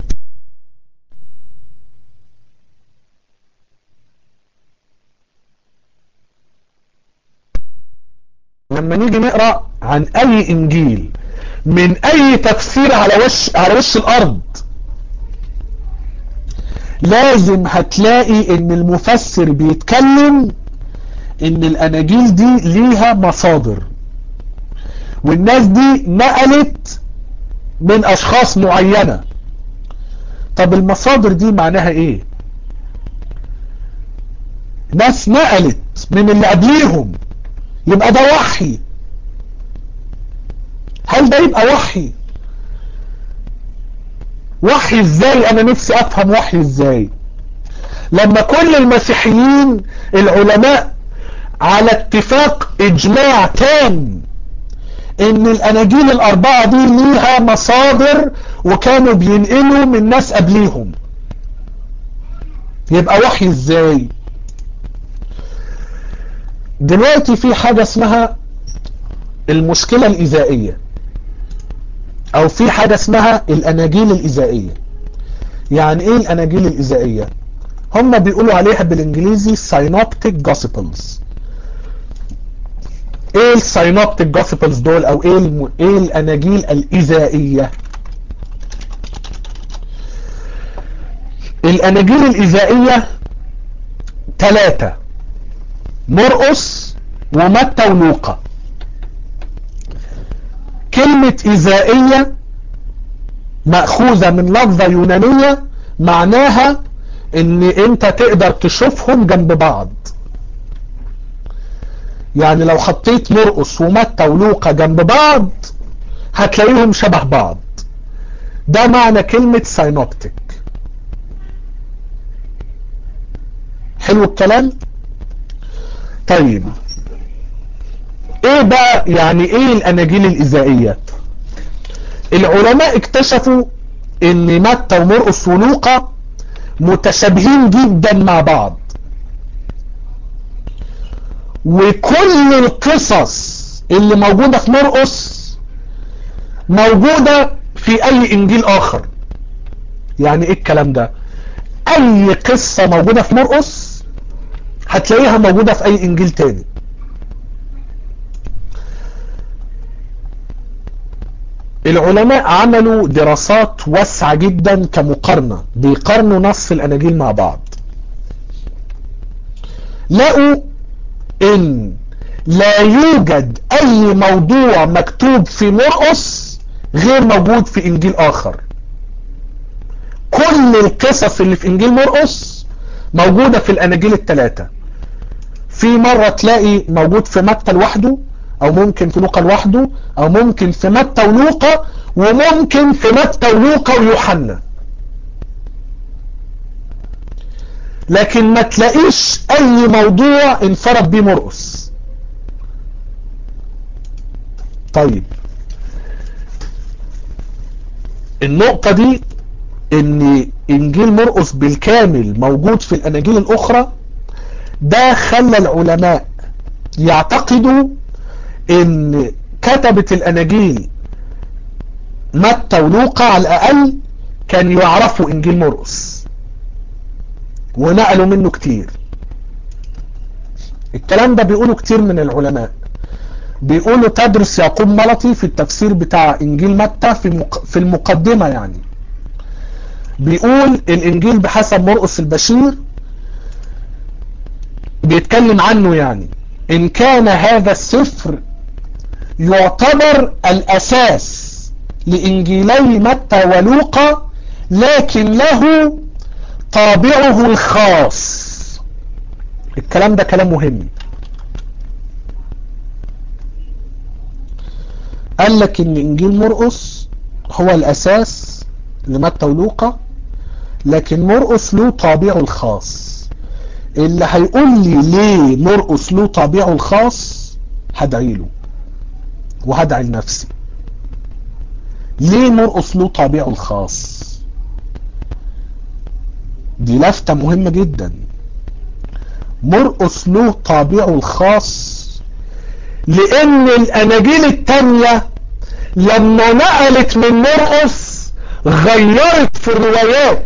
[SPEAKER 1] لما نيجي نقرأ عن اي انجيل من اي تفسير على وش على وش الارض لازم هتلاقي ان المفسر بيتكلم ان الاناجيل دي ليها مصادر والناس دي نقلت من اشخاص معينة طب المصادر دي معناها ايه ناس نقلت من اللي قبليهم يبقى ده وحي هل ده يبقى وحي وحي ازاي انا نفسي افهم وحي ازاي لما كل المسيحيين العلماء على اتفاق اجماع تام ان الاناجيل الاربعة دي ليها مصادر وكانوا بينقلوا من ناس قبليهم يبقى وحي ازاي دلوقتي في حاجة اسمها المشكلة الإزائية أو في حاجة اسمها الأناجيل الإزائية يعني إيه الأناجيل الإزائية هم بيقولوا عليها بالإنجليزي synoptic gospels إيه السينوبتيك gospels دول أو إيه, الم... إيه الأناجيل الإزائية الأناجيل الإزائية ثلاثة مرقس ومتى ولوقا كلمة إزائية مأخوذة من لفظة يونانية معناها ان انت تقدر تشوفهم جنب بعض يعني لو حطيت مرقس ومتى ولوقا جنب بعض هتلاقيهم شبه بعض ده معنى كلمة ساينوبتيك حلو الكلام طيب ايه بقى يعني ايه الاناجيل الازائية العلماء اكتشفوا ان متى ومرقس ولوقا متشابهين جدا مع بعض وكل القصص اللي موجودة في مرقس موجودة في اي انجيل اخر يعني ايه الكلام ده اي قصة موجودة في مرقس هتلاقيها موجودة في اي انجيل تاني العلماء عملوا دراسات واسعة جدا كمقارنة بيقارنوا نص الاناجيل مع بعض لقوا ان لا يوجد اي موضوع مكتوب في مرقس غير موجود في انجيل اخر كل القصص اللي في انجيل مرقس موجودة في الاناجيل الثلاثة في مرة تلاقي موجود في متى لوحده او ممكن في لوقا لوحده او ممكن في متى ولوقا وممكن في متى ولوقا ويوحنا لكن ما تلاقيش اي موضوع انفرد بيه مرقس طيب النقطة دي ان انجيل مرقس بالكامل موجود في الاناجيل الاخرى ده خلى العلماء يعتقدوا ان كتبة الاناجيل متى ولوقا على الاقل كانوا يعرفوا انجيل مرقس ونقلوا منه كتير الكلام ده بيقولوا كتير من العلماء بيقولوا تدرس يعقوب ملطي في التفسير بتاع انجيل متى في في المقدمة يعني بيقول الانجيل بحسب مرقس البشير بيتكلم عنه يعني ان كان هذا السفر يعتبر الاساس لانجيلي متى ولوقا لكن له طابعه الخاص الكلام ده كلام مهم قال لك ان انجيل مرقس هو الاساس لمتى ولوقا لكن مرقس له طابعه الخاص اللي هيقول لي ليه مرقس له طابعه الخاص هدعي له وهدعي لنفسي ليه مرقس له طابعه الخاص دي لفتة مهمة جدا مرقس له طابعه الخاص لان الاناجيل التانية لما نقلت من مرقس غيرت في الروايات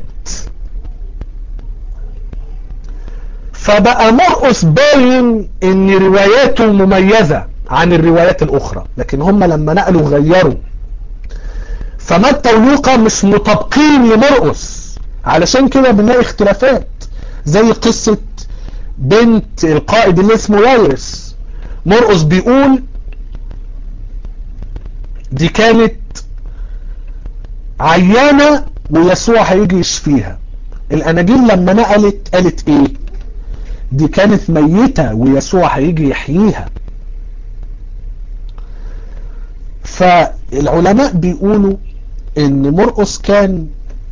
[SPEAKER 1] فبقى مرقس باين ان رواياته مميزة عن الروايات الاخرى لكن هم لما نقلوا غيروا فمتى ولوقا مش مطابقين لمرقس علشان كده بنلاقي اختلافات زي قصة بنت القائد اللي اسمه يايرس مرقس بيقول دي كانت عيانة ويسوع هيجي يشفيها الاناجيل لما نقلت قالت ايه دي كانت ميتة ويسوع هيجي يحييها فالعلماء بيقولوا ان مرقس كان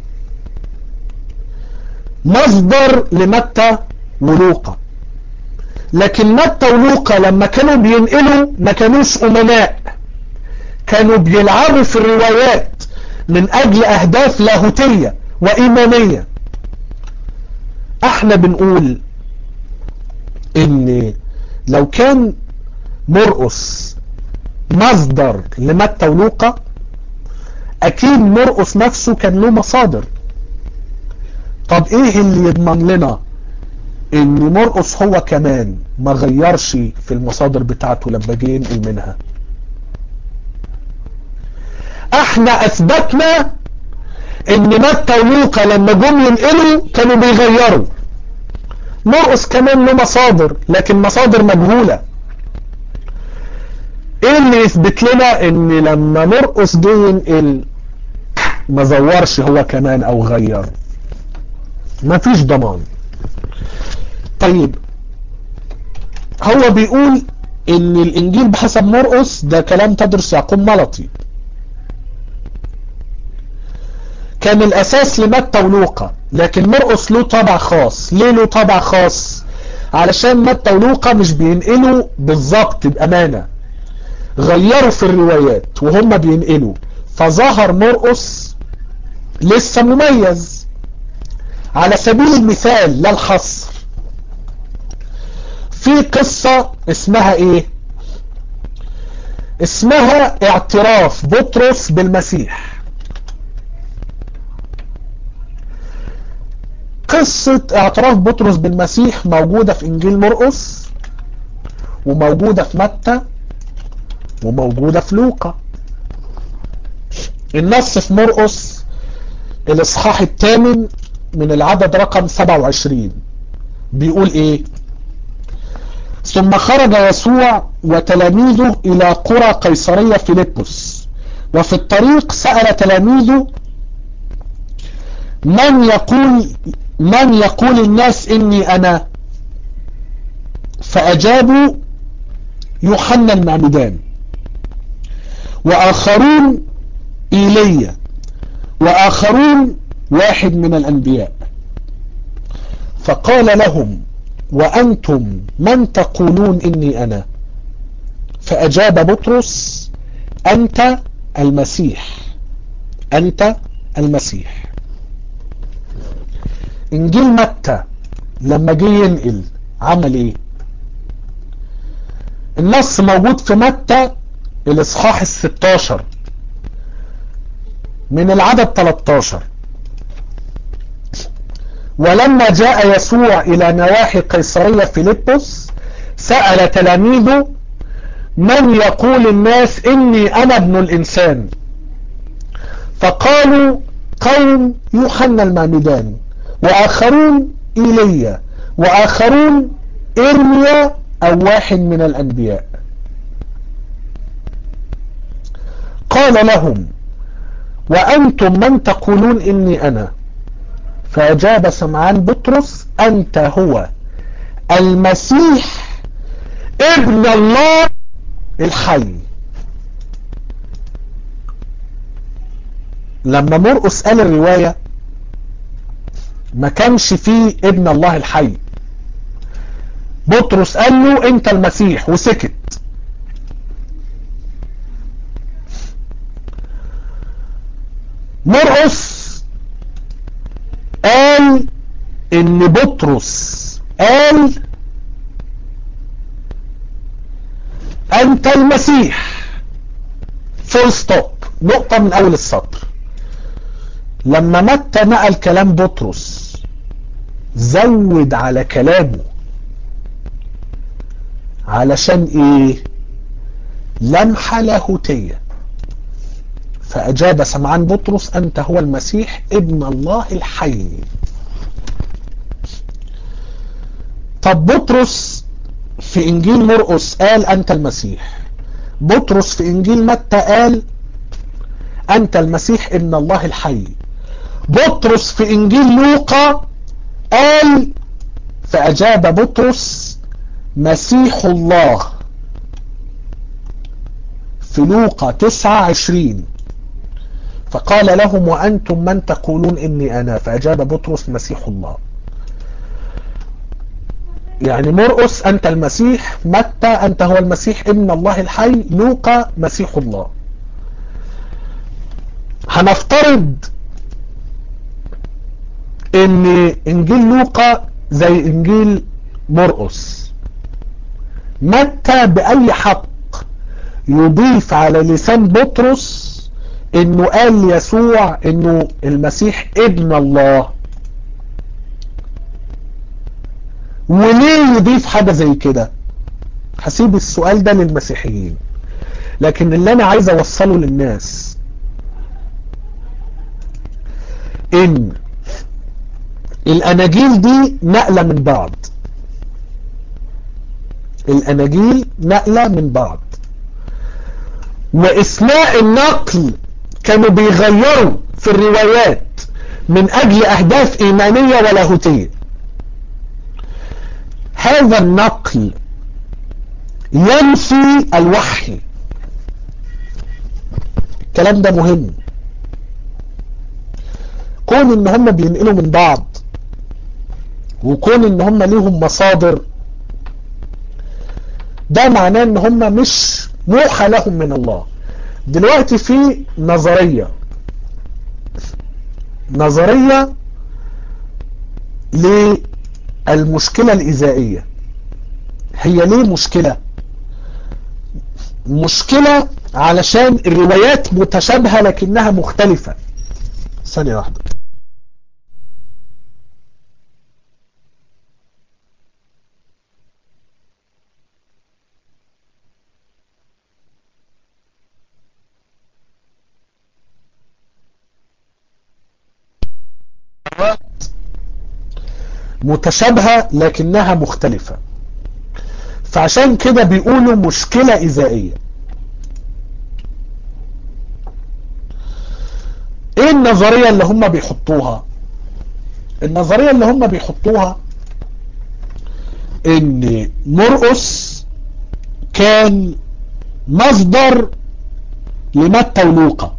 [SPEAKER 1] مصدر لمتى ولوقا لكن متى ولوقا لما كانوا بينقلوا ما كانوش امناء كانوا بيلعبوا في الروايات من اجل اهداف لاهوتية وايمانية احنا بنقول ان لو كان مرقس مصدر لمتى ولوقا اكيد مرقس نفسه كان له مصادر طب ايه اللي يضمن لنا ان مرقس هو كمان ما غيرش في المصادر بتاعته لما جه ينقل منها احنا اثبتنا ان متى ولوقا لما جم ينقلوا كانوا بيغيروا مرقس كمان له مصادر لكن مصادر مجهولة ايه اللي يثبت لنا ان لما مرقس جه ينقل ما زورش هو كمان او غير مفيش ضمان طيب هو بيقول ان الانجيل بحسب مرقس ده كلام تدرس يعقوب ملطي كان الاساس لمتى ولوقا لكن مرقس له طبع خاص ليه له طبع خاص علشان متى ولوقا مش بينقلوا بالظبط بامانه غيروا في الروايات وهم بينقلوا فظهر مرقس لسه مميز على سبيل المثال لا الحصر في قصة اسمها ايه اسمها اعتراف بطرس بالمسيح قصة اعتراف بطرس بالمسيح موجودة في انجيل مرقس وموجودة في متى وموجودة في لوقا النص في مرقس الاصحاح الثامن من العدد رقم 27 بيقول ايه ثم خرج يسوع وتلاميذه الى قرى قيصرية فيلبس وفي الطريق سأل تلاميذه من يقول من يقول الناس اني انا فاجابوا يوحنا المعمدان واخرون ايليا واخرون واحد من الانبياء فقال لهم وانتم من تقولون اني انا فاجاب بطرس انت المسيح انت المسيح انجيل متى لما جه ينقل عمل ايه النص موجود في متى الاصحاح الستاشر من العدد 13 ولما جاء يسوع الى نواحي قيصرية فيلبس سأل تلاميذه من يقول الناس اني انا ابن الانسان فقالوا قوم يوحنا المعمدان واخرون ايليا واخرون ارميا او واحد من الانبياء قال لهم وانتم من تقولون اني انا فاجاب سمعان بطرس انت هو المسيح ابن الله الحي لما مرقس قال الرواية ما كانش فيه ابن الله الحي بطرس قال له انت المسيح وسكت مرقس قال ان بطرس قال انت المسيح فول ستوب نقطة من اول السطر لما متى نقل كلام بطرس زود على كلامه علشان ايه لمحة لاهوتية فاجاب سمعان بطرس انت هو المسيح ابن الله الحي طب بطرس في انجيل مرقس قال انت المسيح بطرس في انجيل متى قال انت المسيح ابن الله الحي بطرس في انجيل لوقا قال فاجاب بطرس مسيح الله في لوقا 29 فقال لهم وأنتم من تقولون إني أنا فأجاب بطرس مسيح الله يعني مرقس أنت المسيح متى أنت هو المسيح ابن الله الحي لوقا مسيح الله هنفترض ان انجيل لوقا زي انجيل مرقس متى بأي حق يضيف على لسان بطرس انه قال ليسوع انه المسيح ابن الله وليه يضيف حاجة زي كده هسيب السؤال ده للمسيحيين لكن اللي انا عايز اوصله للناس ان الاناجيل دي نقلة من بعض الاناجيل نقلة من بعض واثناء النقل كانوا بيغيروا في الروايات من اجل اهداف ايمانية ولاهوتية هذا النقل ينفي الوحي الكلام ده مهم كون ان هم بينقلوا من بعض وكون ان هم ليهم مصادر ده معناه ان هم مش موحى لهم من الله دلوقتي في نظرية نظرية للمشكلة الإزائية هي ليه مشكلة مشكلة علشان الروايات متشابهة لكنها مختلفة ثانية واحدة متشابهة لكنها مختلفة فعشان كده بيقولوا مشكلة إزائية ايه النظرية اللي هم بيحطوها النظرية اللي هم بيحطوها ان مرقس كان مصدر لمتى ولوقا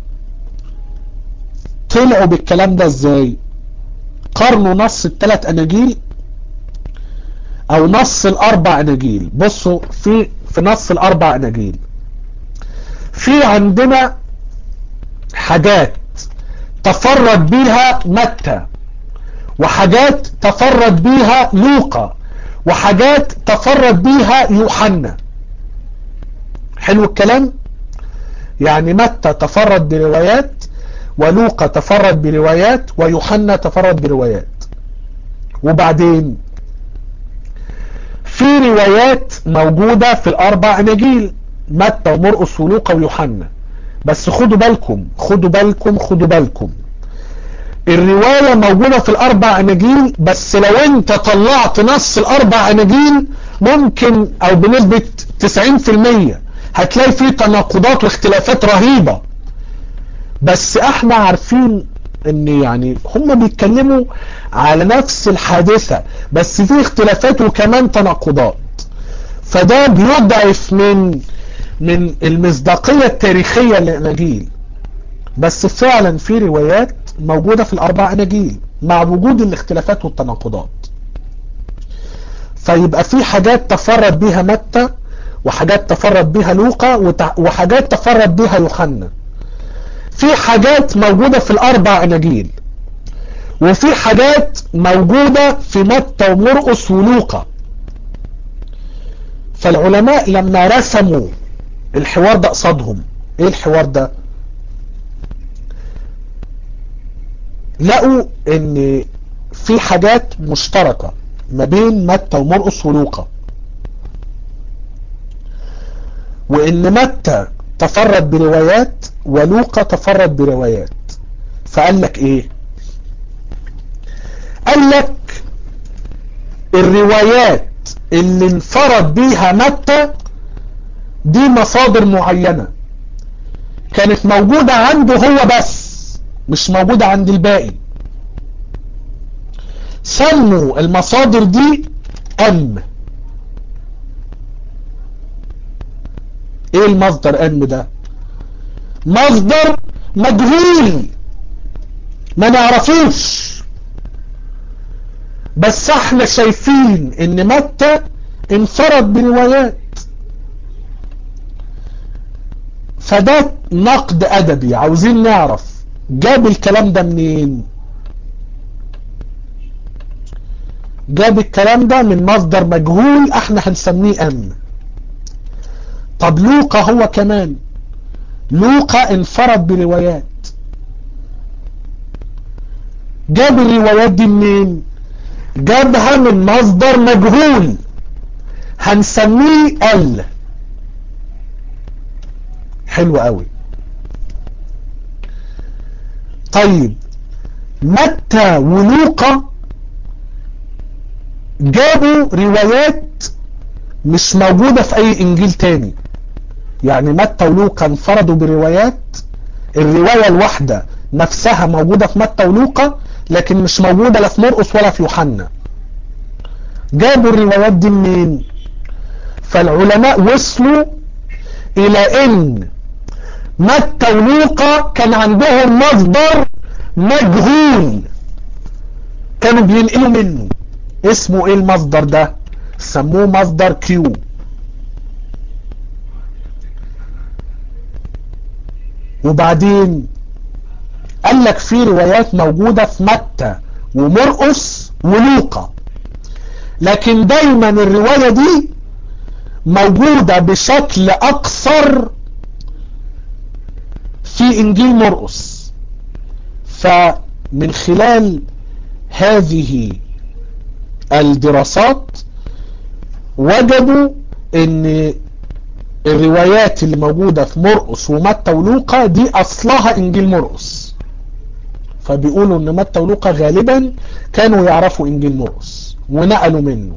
[SPEAKER 1] طلعوا بالكلام ده ازاي قارنوا نص الثلاث اناجيل او نص الاربع اناجيل بصوا في في نص الاربع اناجيل في عندنا حاجات تفرد بيها متى وحاجات تفرد بيها لوقا وحاجات تفرد بيها يوحنا حلو الكلام يعني متى تفرد بروايات ولوقا تفرد بروايات ويوحنا تفرد بروايات وبعدين في روايات موجودة في الاربع اناجيل متى ومرقس ولوقا ويوحنا بس خدوا بالكم خدوا بالكم خدوا بالكم الرواية موجودة في الاربع اناجيل بس لو انت طلعت نص الاربع اناجيل ممكن او بنسبة 90% هتلاقي فيه تناقضات واختلافات رهيبة بس احنا عارفين ان يعني هم بيتكلموا على نفس الحادثة بس في اختلافات وكمان تناقضات فده بيضعف من من المصداقية التاريخية للأناجيل بس فعلا في روايات موجودة في الأربع أناجيل مع وجود الاختلافات والتناقضات فيبقى في حاجات تفرد بيها متى وحاجات تفرد بيها لوقا وحاجات تفرد بيها يوحنا في حاجات موجودة في الأربع أناجيل وفي حاجات موجودة في متى ومرقس ولوقا فالعلماء لما رسموا الحوار ده قصادهم ايه الحوار ده لقوا ان في حاجات مشتركة ما بين متى ومرقس ولوقا وان متى تفرد بروايات ولوقا تفرد بروايات فقال لك ايه قال لك الروايات اللي انفرد بيها متى دي مصادر معينة كانت موجودة عنده هو بس مش موجودة عند الباقي سموا المصادر دي ام ايه المصدر ام ده مصدر مجهول ما نعرفوش بس احنا شايفين ان متى انفرد بروايات فده نقد ادبي عاوزين نعرف جاب الكلام ده منين جاب الكلام ده من مصدر مجهول احنا هنسميه ام طب لوقا هو كمان لوقا انفرد بروايات جاب الروايات دي منين جابها من مصدر مجهول هنسميه ال حلو قوي طيب متى ولوقا جابوا روايات مش موجودة في اي انجيل تاني يعني متى ولوقا انفردوا بروايات الرواية الواحدة نفسها موجودة في متى ولوقا لكن مش موجودة لا في مرقس ولا في يوحنا جابوا الروايات دي منين فالعلماء وصلوا الى ان متى ولوقا كان عندهم مصدر مجهول كانوا بينقلوا منه اسمه ايه المصدر ده سموه مصدر كيو وبعدين قال لك في روايات موجودة في متى ومرقس ولوقا لكن دايما الرواية دي موجودة بشكل اقصر في انجيل مرقس فمن خلال هذه الدراسات وجدوا ان الروايات اللي موجودة في مرقس ومتى ولوقا دي اصلها انجيل مرقس فبيقولوا ان متى ولوقا غالبا كانوا يعرفوا انجيل مرقس ونقلوا منه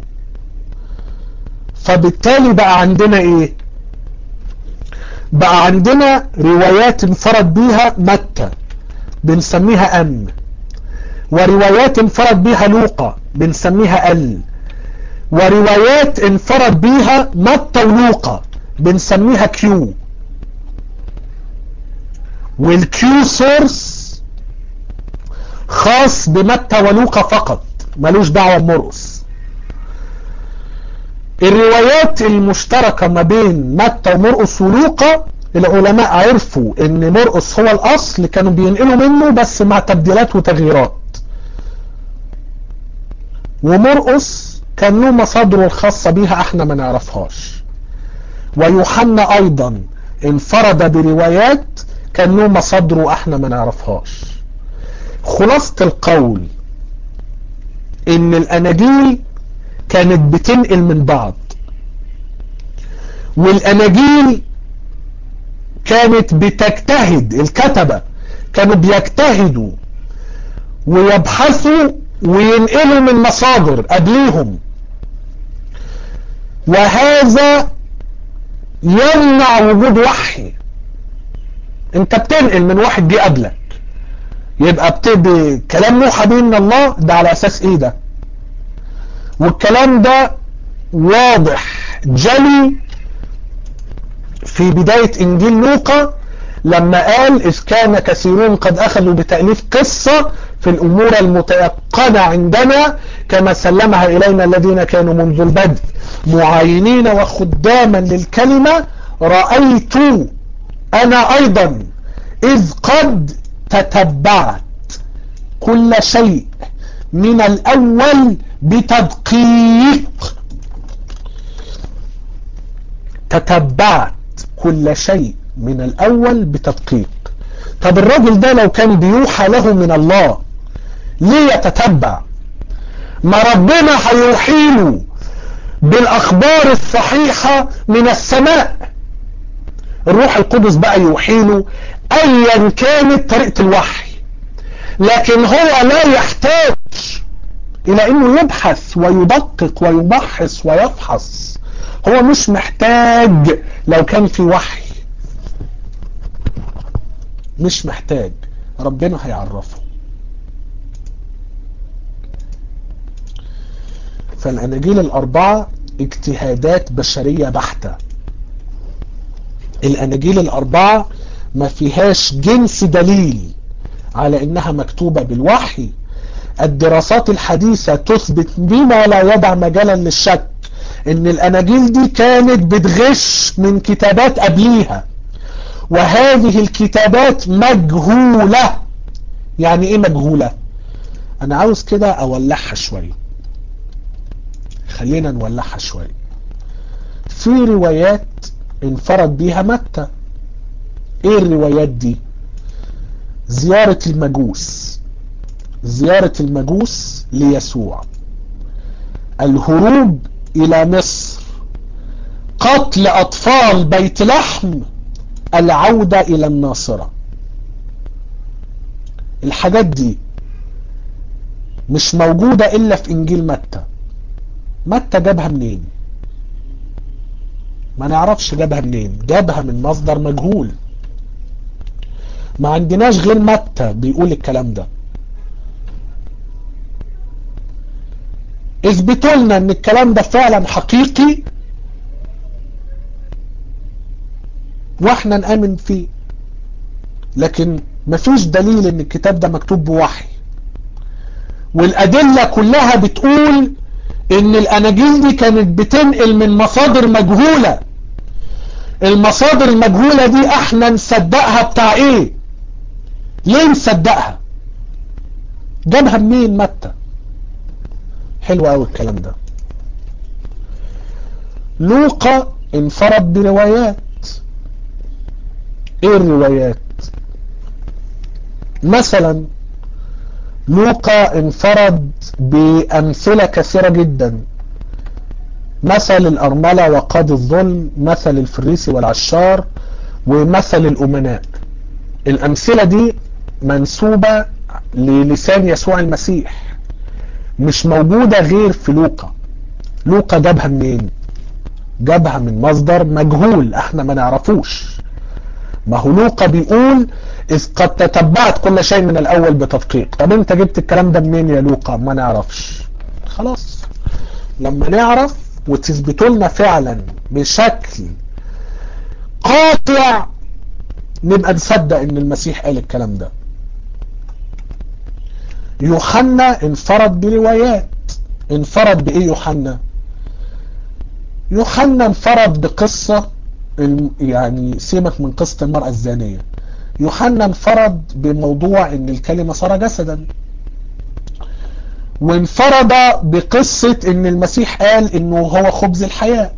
[SPEAKER 1] فبالتالي بقى عندنا ايه بقى عندنا روايات انفرد بيها متى بنسميها ام وروايات انفرد بيها لوقا بنسميها ال وروايات انفرد بيها متى ولوقا بنسميها كيو والكيو سورس خاص بمتى ولوقا فقط ملوش دعوة بمرقس الروايات المشتركة ما بين متى ومرقس ولوقا العلماء عرفوا ان مرقس هو الاصل كانوا بينقلوا منه بس مع تبديلات وتغييرات ومرقس كان له مصادره الخاصة بيها احنا ما نعرفهاش ويوحنا ايضا انفرد بروايات كان له مصادره احنا ما نعرفهاش خلاصة القول ان الاناجيل كانت بتنقل من بعض والاناجيل كانت بتجتهد الكتبة كانوا بيجتهدوا ويبحثوا وينقلوا من مصادر قبليهم وهذا يمنع وجود وحي انت بتنقل من واحد جه قبلك يبقى بتبقى كلام موحى به من الله ده على اساس ايه ده والكلام ده واضح جلي في بداية انجيل لوقا لما قال اذ كان كثيرون قد اخذوا بتأليف قصة في الامور المتيقنة عندنا كما سلمها الينا الذين كانوا منذ البدء معاينين وخداما للكلمة رأيت انا ايضا اذ قد تتبعت كل شيء من الاول بتدقيق تتبعت كل شيء من الاول بتدقيق طب الراجل ده لو كان بيوحى له من الله ليه يتتبع ما ربنا هيوحي له بالاخبار الصحيحة من السماء الروح القدس بقى يوحي له ايا كانت طريقة الوحي لكن هو لا يحتاج الى انه يبحث ويدقق ويبحث ويفحص هو مش محتاج لو كان في وحي مش محتاج ربنا هيعرفه فالاناجيل الاربعة اجتهادات بشرية بحتة الاناجيل الاربعة ما فيهاش جنس دليل على انها مكتوبة بالوحي الدراسات الحديثة تثبت بما لا يدع مجالا للشك ان الاناجيل دي كانت بتغش من كتابات قبليها وهذه الكتابات مجهولة يعني ايه مجهولة انا عاوز كده اولعها شوية خلينا نولعها شوية في روايات انفرد بيها متى ايه الروايات دي زيارة المجوس زيارة المجوس ليسوع الهروب الى مصر قتل اطفال بيت لحم العودة الى الناصرة الحاجات دي مش موجودة الا في انجيل متى متى جابها منين ما نعرفش جابها منين جابها من مصدر مجهول ما عندناش غير متى بيقول الكلام ده اثبتوا لنا ان الكلام ده فعلا حقيقي واحنا نآمن فيه لكن مفيش دليل ان الكتاب ده مكتوب بوحي والادلة كلها بتقول ان الاناجيل دي كانت بتنقل من مصادر مجهولة المصادر المجهولة دي احنا نصدقها بتاع ايه ليه نصدقها جابها منين متى حلو قوي الكلام ده لوقا انفرد بروايات ايه الروايات مثلا لوقا انفرد بامثلة كثيرة جدا مثل الارملة وقاضي الظلم مثل الفريسي والعشار ومثل الامناء الامثلة دي منسوبة للسان يسوع المسيح مش موجودة غير في لوقا لوقا جابها منين جابها من مصدر مجهول احنا ما نعرفوش ما هو لوقا بيقول إذ قد تتبعت كل شيء من الأول بتدقيق طب أنت جبت الكلام ده منين يا لوقا ما نعرفش خلاص لما نعرف وتثبتوا لنا فعلا بشكل قاطع نبقى نصدق ان المسيح قال الكلام ده يوحنا انفرد بروايات انفرد بايه يوحنا يوحنا انفرد بقصة يعني سيبك من قصة المرأة الزانية يوحنا انفرد بموضوع ان الكلمة صار جسدا وانفرد بقصة ان المسيح قال انه هو خبز الحياة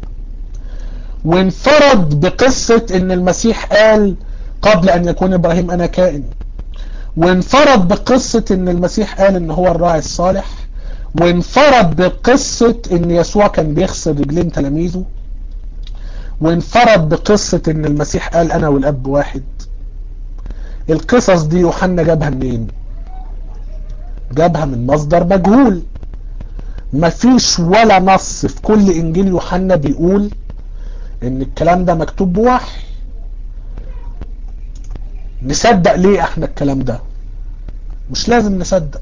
[SPEAKER 1] وانفرد بقصة ان المسيح قال قبل ان يكون ابراهيم انا كائن وانفرد بقصة ان المسيح قال ان هو الراعي الصالح وانفرد بقصة ان يسوع كان بيغسل رجلين تلاميذه وانفرد بقصة ان المسيح قال انا والاب واحد القصص دي يوحنا جابها منين جابها من مصدر مجهول مفيش ولا نص في كل انجيل يوحنا بيقول ان الكلام ده مكتوب بوحي نصدق ليه احنا الكلام ده مش لازم نصدق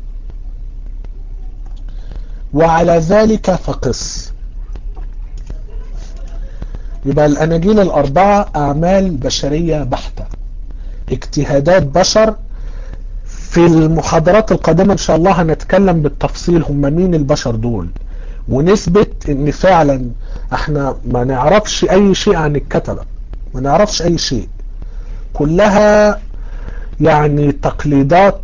[SPEAKER 1] وعلى ذلك فقس يبقى الاناجيل الاربعة اعمال بشرية بحتة اجتهادات بشر في المحاضرات القادمة ان شاء الله هنتكلم بالتفصيل هم مين البشر دول ونثبت ان فعلا احنا ما نعرفش اي شيء عن الكتبة ما نعرفش اي شيء كلها يعني تقليدات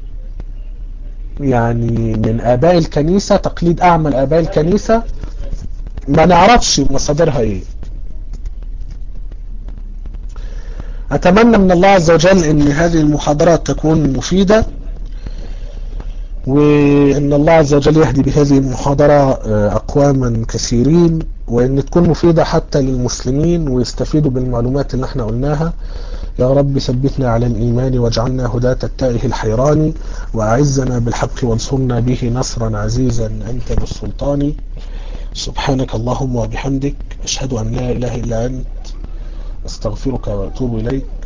[SPEAKER 1] يعني من اباء الكنيسة تقليد اعمى اباء الكنيسة ما نعرفش مصادرها ايه اتمنى من الله عز وجل ان هذه المحاضرات تكون مفيدة وان الله عز وجل يهدي بهذه المحاضرة اقواما كثيرين وان تكون مفيدة حتى للمسلمين ويستفيدوا بالمعلومات اللي احنا قلناها يا رب ثبتنا على الإيمان واجعلنا هداة التائه الحيران وأعزنا بالحق وانصرنا به نصرا عزيزا أنت بالسلطان سبحانك اللهم وبحمدك أشهد أن لا إله إلا أنت أستغفرك وأتوب إليك